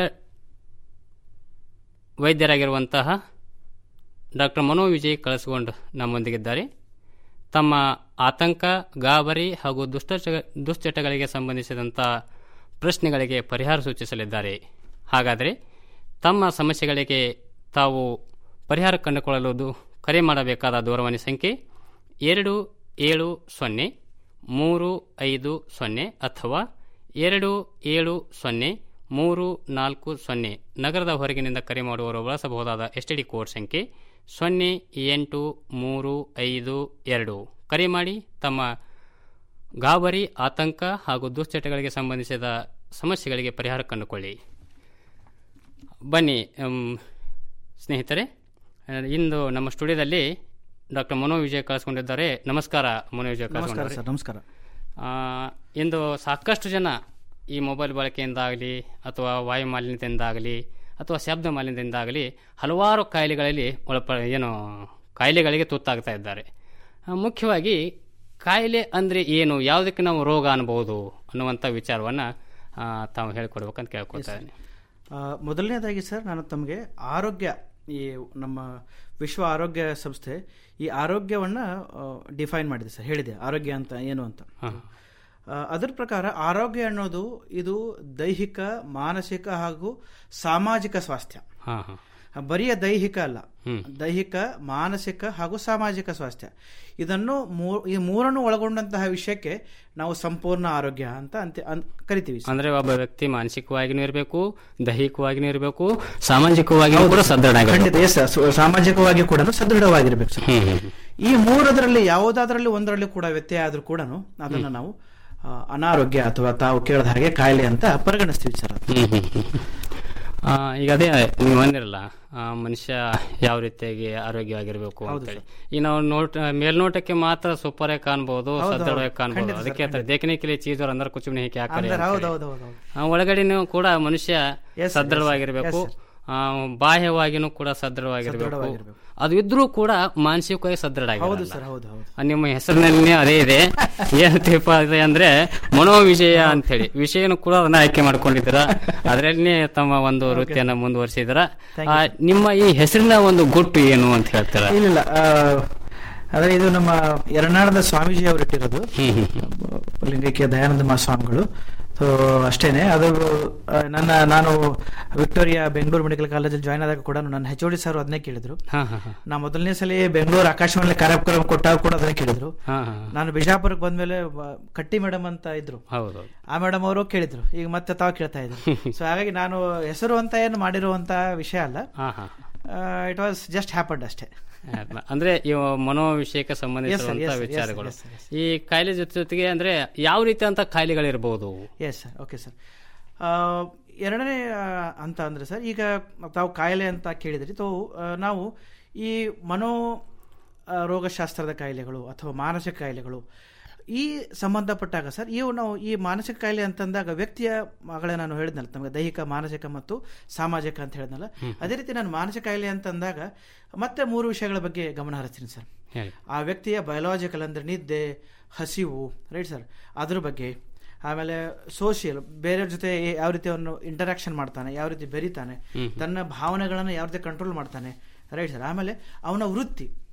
ವೈದ್ಯರಾಗಿರುವಂತಹ ಡಾಕ್ಟರ್ ಮನೋ ವಿಜಯ್ ಕಳಸ್ಕೊಂಡು ನಮ್ಮೊಂದಿಗಿದ್ದಾರೆ ತಮ್ಮ ಆತಂಕ ಗಾಬರಿ ಹಾಗೂ ದುಷ್ಟ ದುಶ್ಚಟಗಳಿಗೆ ಸಂಬಂಧಿಸಿದಂಥ ಪ್ರಶ್ನೆಗಳಿಗೆ ಪರಿಹಾರ ಸೂಚಿಸಲಿದ್ದಾರೆ ಹಾಗಾದರೆ ತಮ್ಮ ಸಮಸ್ಯೆಗಳಿಗೆ ತಾವು ಪರಿಹಾರ ಕಂಡುಕೊಳ್ಳಲು ಕರೆ ಮಾಡಬೇಕಾದ ದೂರವಾಣಿ ಸಂಖ್ಯೆ ಎರಡು ಏಳು ಸೊನ್ನೆ ಮೂರು ಐದು ಸೊನ್ನೆ ಅಥವಾ ಎರಡು ಏಳು ಸೊನ್ನೆ ಮೂರು ನಾಲ್ಕು ಸೊನ್ನೆ ನಗರದ ಹೊರಗಿನಿಂದ ಕರೆ ಮಾಡುವವರು ಬಳಸಬಹುದಾದ ಎಸ್ ಟಿ ಡಿ ಕೋಡ್ ಸಂಖ್ಯೆ ಸೊನ್ನೆ ಎಂಟು ಮೂರು ಐದು ಎರಡು ಕರೆ ಮಾಡಿ ತಮ್ಮ ಗಾಬರಿ ಆತಂಕ ಹಾಗೂ ದುಶ್ಚಟಗಳಿಗೆ ಸಂಬಂಧಿಸಿದ ಸಮಸ್ಯೆಗಳಿಗೆ ಪರಿಹಾರ ಕಂಡುಕೊಳ್ಳಿ ಬನ್ನಿ ಸ್ನೇಹಿತರೆ ಇಂದು ನಮ್ಮ ಸ್ಟುಡಿಯೋದಲ್ಲಿ ಡಾಕ್ಟರ್ ಮನೋ ವಿಜಯ್ ಕಳಿಸ್ಕೊಂಡಿದ್ದಾರೆ ನಮಸ್ಕಾರ ಮನೋ ವಿಜಯ್ ನಮಸ್ಕಾರ ಸರ್ ನಮಸ್ಕಾರ ಇಂದು ಸಾಕಷ್ಟು ಜನ ಈ ಮೊಬೈಲ್ ಬಳಕೆಯಿಂದಾಗಲಿ ಅಥವಾ ವಾಯು ಮಾಲಿನ್ಯದಿಂದಾಗಲಿ ಅಥವಾ ಶಬ್ದ ಮಾಲಿನ್ಯದಿಂದಾಗಲಿ ಹಲವಾರು ಕಾಯಿಲೆಗಳಲ್ಲಿ ಒಳಪ ಏನು ಕಾಯಿಲೆಗಳಿಗೆ ತುತ್ತಾಗ್ತಾ ಇದ್ದಾರೆ ಮುಖ್ಯವಾಗಿ ಕಾಯಿಲೆ ಅಂದರೆ ಏನು ಯಾವುದಕ್ಕೆ ನಾವು ರೋಗ ಅನ್ಬೋದು ಅನ್ನುವಂಥ ವಿಚಾರವನ್ನು ತಾವು ಹೇಳ್ಕೊಡ್ಬೇಕಂತ ಕೇಳ್ಕೊಳ್ತಾ ಇದ್ದೀನಿ ಮೊದಲನೇದಾಗಿ ಸರ್ ನಾನು ತಮಗೆ ಆರೋಗ್ಯ ಈ ನಮ್ಮ ವಿಶ್ವ ಆರೋಗ್ಯ ಸಂಸ್ಥೆ ಈ ಆರೋಗ್ಯವನ್ನು ಡಿಫೈನ್ ಮಾಡಿದೆ ಸರ್ ಹೇಳಿದೆ ಆರೋಗ್ಯ ಅಂತ ಏನು ಅಂತ ಅದರ ಪ್ರಕಾರ ಆರೋಗ್ಯ ಅನ್ನೋದು ಇದು ದೈಹಿಕ ಮಾನಸಿಕ ಹಾಗೂ ಸಾಮಾಜಿಕ ಸ್ವಾಸ್ಥ್ಯ ಬರಿಯ ದೈಹಿಕ ಅಲ್ಲ ದೈಹಿಕ ಮಾನಸಿಕ ಹಾಗೂ ಸಾಮಾಜಿಕ ಸ್ವಾಸ್ಥ್ಯ ಇದನ್ನು ಈ ಮೂರನ್ನು ಒಳಗೊಂಡಂತಹ ವಿಷಯಕ್ಕೆ ನಾವು ಸಂಪೂರ್ಣ ಆರೋಗ್ಯ ಅಂತ ಅಂತ ಕರಿತೀವಿ ಅಂದ್ರೆ ಒಬ್ಬ ವ್ಯಕ್ತಿ ಮಾನಸಿಕವಾಗಿನೂ ಇರಬೇಕು ದೈಹಿಕವಾಗಿನೂ ಇರಬೇಕು ಸಾಮಾಜಿಕವಾಗಿ ಕೂಡ ಸದೃಢ ಖಂಡಿತ ಸಾಮಾಜಿಕವಾಗಿ ಕೂಡ ಸದೃಢವಾಗಿರ್ಬೇಕು ಸರ್ ಈ ಮೂರದರಲ್ಲಿ ಯಾವುದಾದ್ರಲ್ಲಿ ಒಂದರಲ್ಲಿ ಕೂಡ ವ್ಯತ್ಯಯ ಆದ್ರೂ ಕೂಡ ಅದನ್ನು ನಾವು ಅನಾರೋಗ್ಯ ಅಥವಾ ತಾವು ಕೇಳಿದ ಹಾಗೆ ಕಾಯಿಲೆ ಅಂತ ಪರಿಗಣಿಸ್ತೀವಿ ಸರ್ ಈಗ ಅದೇ ನೀವು ಅಂದಿರಲ್ಲ ಮನುಷ್ಯ ಯಾವ ರೀತಿಯಾಗಿ ಆರೋಗ್ಯವಾಗಿರ್ಬೇಕು ಅಂತೇಳಿ ಈ ನಾವು ನೋಟ ಮೇಲ್ನೋಟಕ್ಕೆ ಮಾತ್ರ ಸೂಪರ್ ಆಗಿ ಕಾಣ್ಬೋದು ಸದೃಢವಾಗಿ ಕಾಣ್ಬೋದು ಅದಕ್ಕೆ ದೇಖನೆ ಕೆಲಿ ಚೀಸ್ ಅಂದ್ರೆ ಕುಚುಮನೆ ಹೇಗೆ ಹಾಕಿ ಒಳಗಡೆನೂ ಕೂಡ ಮನುಷ್ಯ ಸದೃಢವಾಗಿರ್ಬೇಕು ಬಾಹ್ಯವಾಗಿನೂ ಕೂಡ ಸದೃಢವಾಗಿರ್ಬೇಕು ಅದು ಇದ್ರೂ ಕೂಡ ಮಾನಸಿಕವಾಗಿ ಸದೃಢ ನಿಮ್ಮ ಹೆಸರಿನಲ್ಲಿ ಅದೇ ಇದೆ ಏನಂತಪ್ಪ ಇದೆ ಅಂದ್ರೆ ಮನೋವಿಜಯ ಅಂತ ಹೇಳಿ ವಿಷಯನು ಕೂಡ ಅದನ್ನ ಆಯ್ಕೆ ಮಾಡ್ಕೊಂಡಿದ್ದೀರ ಅದರಲ್ಲಿ ತಮ್ಮ ಒಂದು ವೃತ್ತಿಯನ್ನ ಮುಂದುವರಿಸಿದ್ರ ನಿಮ್ಮ ಈ ಹೆಸರಿನ ಒಂದು ಗುಟ್ಟು ಏನು ಅಂತ ಹೇಳ್ತೀರಾ ಇಲ್ಲ ಆದ್ರೆ ಇದು ನಮ್ಮ ಎರನಾಳದ ಸ್ವಾಮೀಜಿ ಅವರು ಇಟ್ಟಿರೋದು ಲಿಂಗೈಕ್ಯ ದಯಾನಂದ ಮಹಾಸ್ವಾಮಿಗಳು ಸೊ ಅಷ್ಟೇನೆ ಅದು ನನ್ನ ನಾನು ವಿಕ್ಟೋರಿಯಾ ಬೆಂಗಳೂರು ಮೆಡಿಕಲ್ ಕಾಲೇಜಲ್ಲಿ ಜಾಯ್ನ್ ಆದಾಗ ಕೂಡ ನನ್ನ ಹೆಚ್ ಡಿ ಸರ್ ಅದನ್ನೇ ಕೇಳಿದ್ರು ನಾ ಮೊದಲನೇ ಸಲ ಬೆಂಗಳೂರು ಆಕಾಶವಾಣಿ ಕಾರ್ಯಕ್ರಮ ಕೊಟ್ಟಾಗ ಕೂಡ ಅದನ್ನೇ ಕೇಳಿದ್ರು ನಾನು ಬಿಜಾಪುರಕ್ಕೆ ಬಂದ್ಮೇಲೆ ಕಟ್ಟಿ ಮೇಡಮ್ ಅಂತ ಇದ್ರು ಆ ಮೇಡಮ್ ಅವರು ಕೇಳಿದ್ರು ಈಗ ಮತ್ತೆ ತಾವು ಕೇಳ್ತಾ ಇದ್ರು ಸೊ ಹಾಗಾಗಿ ನಾನು ಹೆಸರು ಅಂತ ಏನು ಮಾಡಿರುವಂತ ವಿಷಯ ಅಲ್ಲ ಇಟ್ ವಾಸ್ ಜಸ್ಟ್ ಹ್ಯಾಪನ್ಡ್ ಅಷ್ಟೇ ಅಂದ್ರೆ ಮನೋ ವಿಷಯಕ್ಕೆ ಸಂಬಂಧಿಸಿದಂತ ವಿಚಾರಗಳು ಈ ಕಾಯಿಲೆ ಜೊತೆ ಜೊತೆಗೆ ಅಂದ್ರೆ ಯಾವ ರೀತಿ ಅಂತ ಕಾಯಿಲೆಗಳಿರಬಹುದು ಎಸ್ ಸರ್ ಓಕೆ ಸರ್ ಎರಡನೇ ಅಂತ ಅಂದ್ರೆ ಸರ್ ಈಗ ತಾವು ಕಾಯಿಲೆ ಅಂತ ಕೇಳಿದ್ರಿ ತೋ ನಾವು ಈ ಮನೋ ರೋಗಶಾಸ್ತ್ರದ ಕಾಯಿಲೆಗಳು ಅಥವಾ ಮಾನಸಿಕ ಕಾಯಿಲೆಗಳು ಈ ಸಂಬಂಧಪಟ್ಟಾಗ ಸರ್ ಇವು ನಾವು ಈ ಮಾನಸಿಕ ಕಾಯಿಲೆ ಅಂತಂದಾಗ ವ್ಯಕ್ತಿಯ ಮಗಳೇ ನಾನು ಹೇಳಿದ್ನಲ್ಲ ನಮಗೆ ದೈಹಿಕ ಮಾನಸಿಕ ಮತ್ತು ಸಾಮಾಜಿಕ ಅಂತ ಹೇಳಿದ್ನಲ್ಲ ಅದೇ ರೀತಿ ನಾನು ಮಾನಸಿಕ ಕಾಯಿಲೆ ಅಂತಂದಾಗ ಮತ್ತೆ ಮೂರು ವಿಷಯಗಳ ಬಗ್ಗೆ ಗಮನ ಹರಿಸ್ತೀನಿ ಸರ್ ಆ ವ್ಯಕ್ತಿಯ ಬಯೋಲಾಜಿಕಲ್ ಅಂದ್ರೆ ನಿದ್ದೆ ಹಸಿವು ರೈಟ್ ಸರ್ ಅದ್ರ ಬಗ್ಗೆ ಆಮೇಲೆ ಸೋಷಿಯಲ್ ಬೇರೆಯವ್ರ ಜೊತೆ ಯಾವ ರೀತಿ ಅವನು ಇಂಟರಾಕ್ಷನ್ ಮಾಡ್ತಾನೆ ಯಾವ ರೀತಿ ಬೆರಿತಾನೆ ತನ್ನ ಭಾವನೆಗಳನ್ನು ಯಾವ ರೀತಿ ಕಂಟ್ರೋಲ್ ಮಾಡ್ತಾನೆ ರೈಟ್ ಸರ್ ಆಮೇಲೆ ಅವನ ವೃತ್ತಿ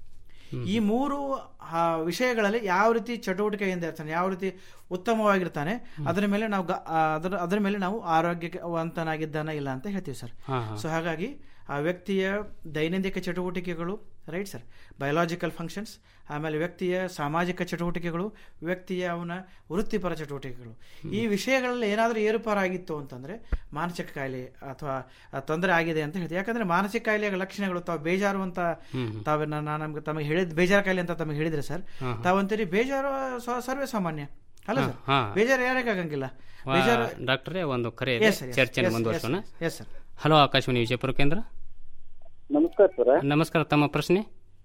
ಈ ಮೂರು ಆ, ವಿಷಯಗಳಲ್ಲಿ ಯಾವ ರೀತಿ ಚಟುವಟಿಕೆಯಿಂದ ಇರ್ತಾನೆ ಯಾವ ರೀತಿ ಉತ್ತಮವಾಗಿರ್ತಾನೆ ಅದರ ಮೇಲೆ ನಾವು ಗ- ಆ, ಅದರ ಅದರ ಮೇಲೆ ನಾವು ಆರೋಗ್ಯವಂತನಾಗಿದ್ದಾನ ಇಲ್ಲ ಅಂತ ಹೇಳ್ತೀವಿ ಸರ್ ಹಾ, ಹಾ. ಸೊ ಹಾಗಾಗಿ ಆ ವ್ಯಕ್ತಿಯ ದೈನಂದಿನ ಚಟುವಟಿಕೆಗಳು ರೈಟ್ ಸರ್ ಬಯೋಲಾಜಿಕಲ್ ಫಂಕ್ಷನ್ಸ್ ಆಮೇಲೆ ವ್ಯಕ್ತಿಯ ಸಾಮಾಜಿಕ ಚಟುವಟಿಕೆಗಳು ವ್ಯಕ್ತಿಯ ಅವನ ವೃತ್ತಿಪರ ಚಟುವಟಿಕೆಗಳು ಈ ವಿಷಯಗಳಲ್ಲಿ ಏನಾದರೂ ಏರುಪಾರಾಗಿತ್ತು ಅಂತಂದ್ರೆ ಮಾನಸಿಕ ಕಾಯಿಲೆ ಅಥವಾ ತೊಂದರೆ ಆಗಿದೆ ಅಂತ ಹೇಳ್ತೀವಿ ಯಾಕಂದ್ರೆ ಮಾನಸಿಕ ಕಾಯಿಲೆಯ ಲಕ್ಷಣಗಳು ತಾವು ಬೇಜಾರು ಅಂತ ಹ್ಮ್. ತಾವು ನಾನು ನಮ್ಗೆ ತಮಗೆ ಹೇಳಿದ ಬೇಜಾರು ಕಾಯಿಲೆ ಅಂತ ತಮಗೆ ಹೇಳಿದ್ರೆ ಸರ್ ಹಾ, ಹಾ. ತಾವಂತೀರಿ ಬೇಜಾರು ಸ- ಸರ್ವೇ ಸಾಮಾನ್ಯ ಅಲ್ಲ ಹಾ, ಸರ್ ಹಾ. ಬೇಜಾರು ಯಾರಿಗಾಗಂಗಿಲ್ಲ ವಾ- ಬೇಜಾರು ಡಾಕ್ಟ್ರೇ ಒಂದು ಕರೆ Yes, sir, yes, ಚರ್ಚೆನ yes, ಮುಂದುವರ್ಸೋಣ yes, yes, sir. Hello Akashvani Vijayapura ಕೇಂದ್ರ ನಮಸ್ಕಾರ ಸರ್ ನಮಸ್ಕಾರ ತಮ್ಮ ಪ್ರಶ್ನೆ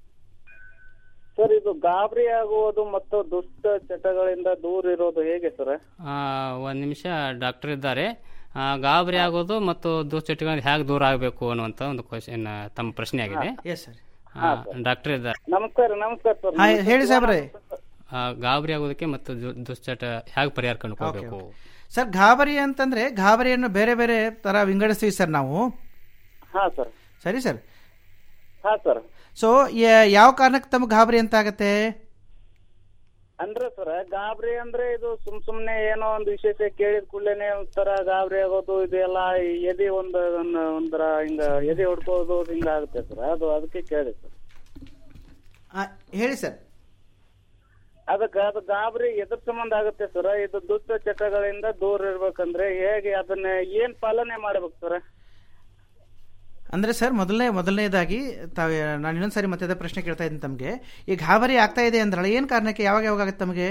ಸರ್ ಇದು ಗಾಬರಿ ಆಗುವುದು ಮತ್ತು ದುಷ್ಟ ಚಟಗಳಿಂದ ದೂರ ಇರೋದು ಹೇಗೆ ಸರ್ ಆ, ಒಂದ್ ನಿಮಿಷ ಡಾಕ್ಟರ್ ಇದ್ದಾರೆ ಆ, ಗಾಬರಿ ಆಗೋದು ಮತ್ತು ದುಶ್ಚಟಗಳಿಂದ ಹೇಗೆ ದೂರ ಆಗಬೇಕು ಅನ್ನುವಂತ ಒಂದು ಕ್ವಶನ್ ತಮ್ಮ ಪ್ರಶ್ನೆ ಆಗಿದೆ ಎಸ್ ಸರ್ ಡಾಕ್ಟರ್ ಇದ್ದಾರೆ ನಮಸ್ಕಾರ ನಮಸ್ಕಾರ ಸರ್ ಹಾ, ಹೇಳಿ ಸಾಹೇಬ್ರೆ ಆ, ಗಾಬರಿ ಆಗೋದಕ್ಕೆ ಮತ್ತು ದು- ದುಶ್ಚಟ ಹೇಗೆ ಪರಿಹಾರ ಕಂಡುಕೋಬೇಕು ಸರ್ ಗಾಬರಿ ಅಂತಂದ್ರೆ ಗಾಬರಿಯನ್ನು ಬೇರೆ ಬೇರೆ ತರ ವಿಂಗಡಿಸ್ತೀವಿ ಸರ್ ನಾವು ಹಾ ಸರ್ ಸರಿ ಸರ್ ಹಾ ಸರ್ ಸೊ ಯಾವ ಕಾರಣಕ್ಕೆ ತಮಗೆ ಗಾಬರಿ ಅಂತ ಆಗತ್ತೆ ಅಂದ್ರೆ ಸರ್ ಗಾಬರಿ ಅಂದ್ರೆ ಇದು ಸುಮ್ ಸುಮ್ನೆ ಏನೋ ಒಂದು ವಿಶೇಷ ಕೇಳಿದ ಕೂಡಲೇನೆ ಒಂಥರ ಗಾಬರಿ ಆಗೋದು ಇದೆಲ್ಲ ಎದೆ ಒಂದು ಒಂದ್- ಒಂಥರ ಹಿಂಗ ಎದೆ ಹೊಡ್ಕೋದು ಹಿಂಗ ಆಗುತ್ತೆ ಸರ್ ಅದು ಅದಕ್ಕೆ ಕೇಳಿದೆ ಸರ್ ಆ, ಹೇಳಿ ಸರ್ ಅದಕ್ಕೆ ಅದು ಗಾಬರಿ ಎದ್ರ ಸಂಬಂಧ ಆಗುತ್ತೆ ಸರ್ ಇದು ದುಷ್ಟ ಚಟಗಳಿಂದ ದೂರ ಇರ್ಬೇಕಂದ್ರೆ ಹೇಗೆ ಅದನ್ನ ಏನ್ ಪಾಲನೆ ಮಾಡ್ಬೇಕು ಸರ್ ಅಂದ್ರೆ ಸರ್ ಮೊದಲನೇ ಮೊದಲನೇದಾಗಿ ತಾವು ನಾನು ಇನ್ನೊಂದ್ಸರಿ ಮತ್ತೆ ಅದೇ ಪ್ರಶ್ನೆ ಕೇಳ್ತಾ ಇದ್ದೀನಿ ತಮಗೆ ಈ ಗಾಬರಿ ಆಗ್ತಾ ಇದೆ ಅಂದ್ರಲ್ಲ ಏನ್ ಕಾರಣಕ್ಕೆ ಯಾವಾಗ ಯಾವಾಗ ಆಗುತ್ತೆ ತಮಗೆ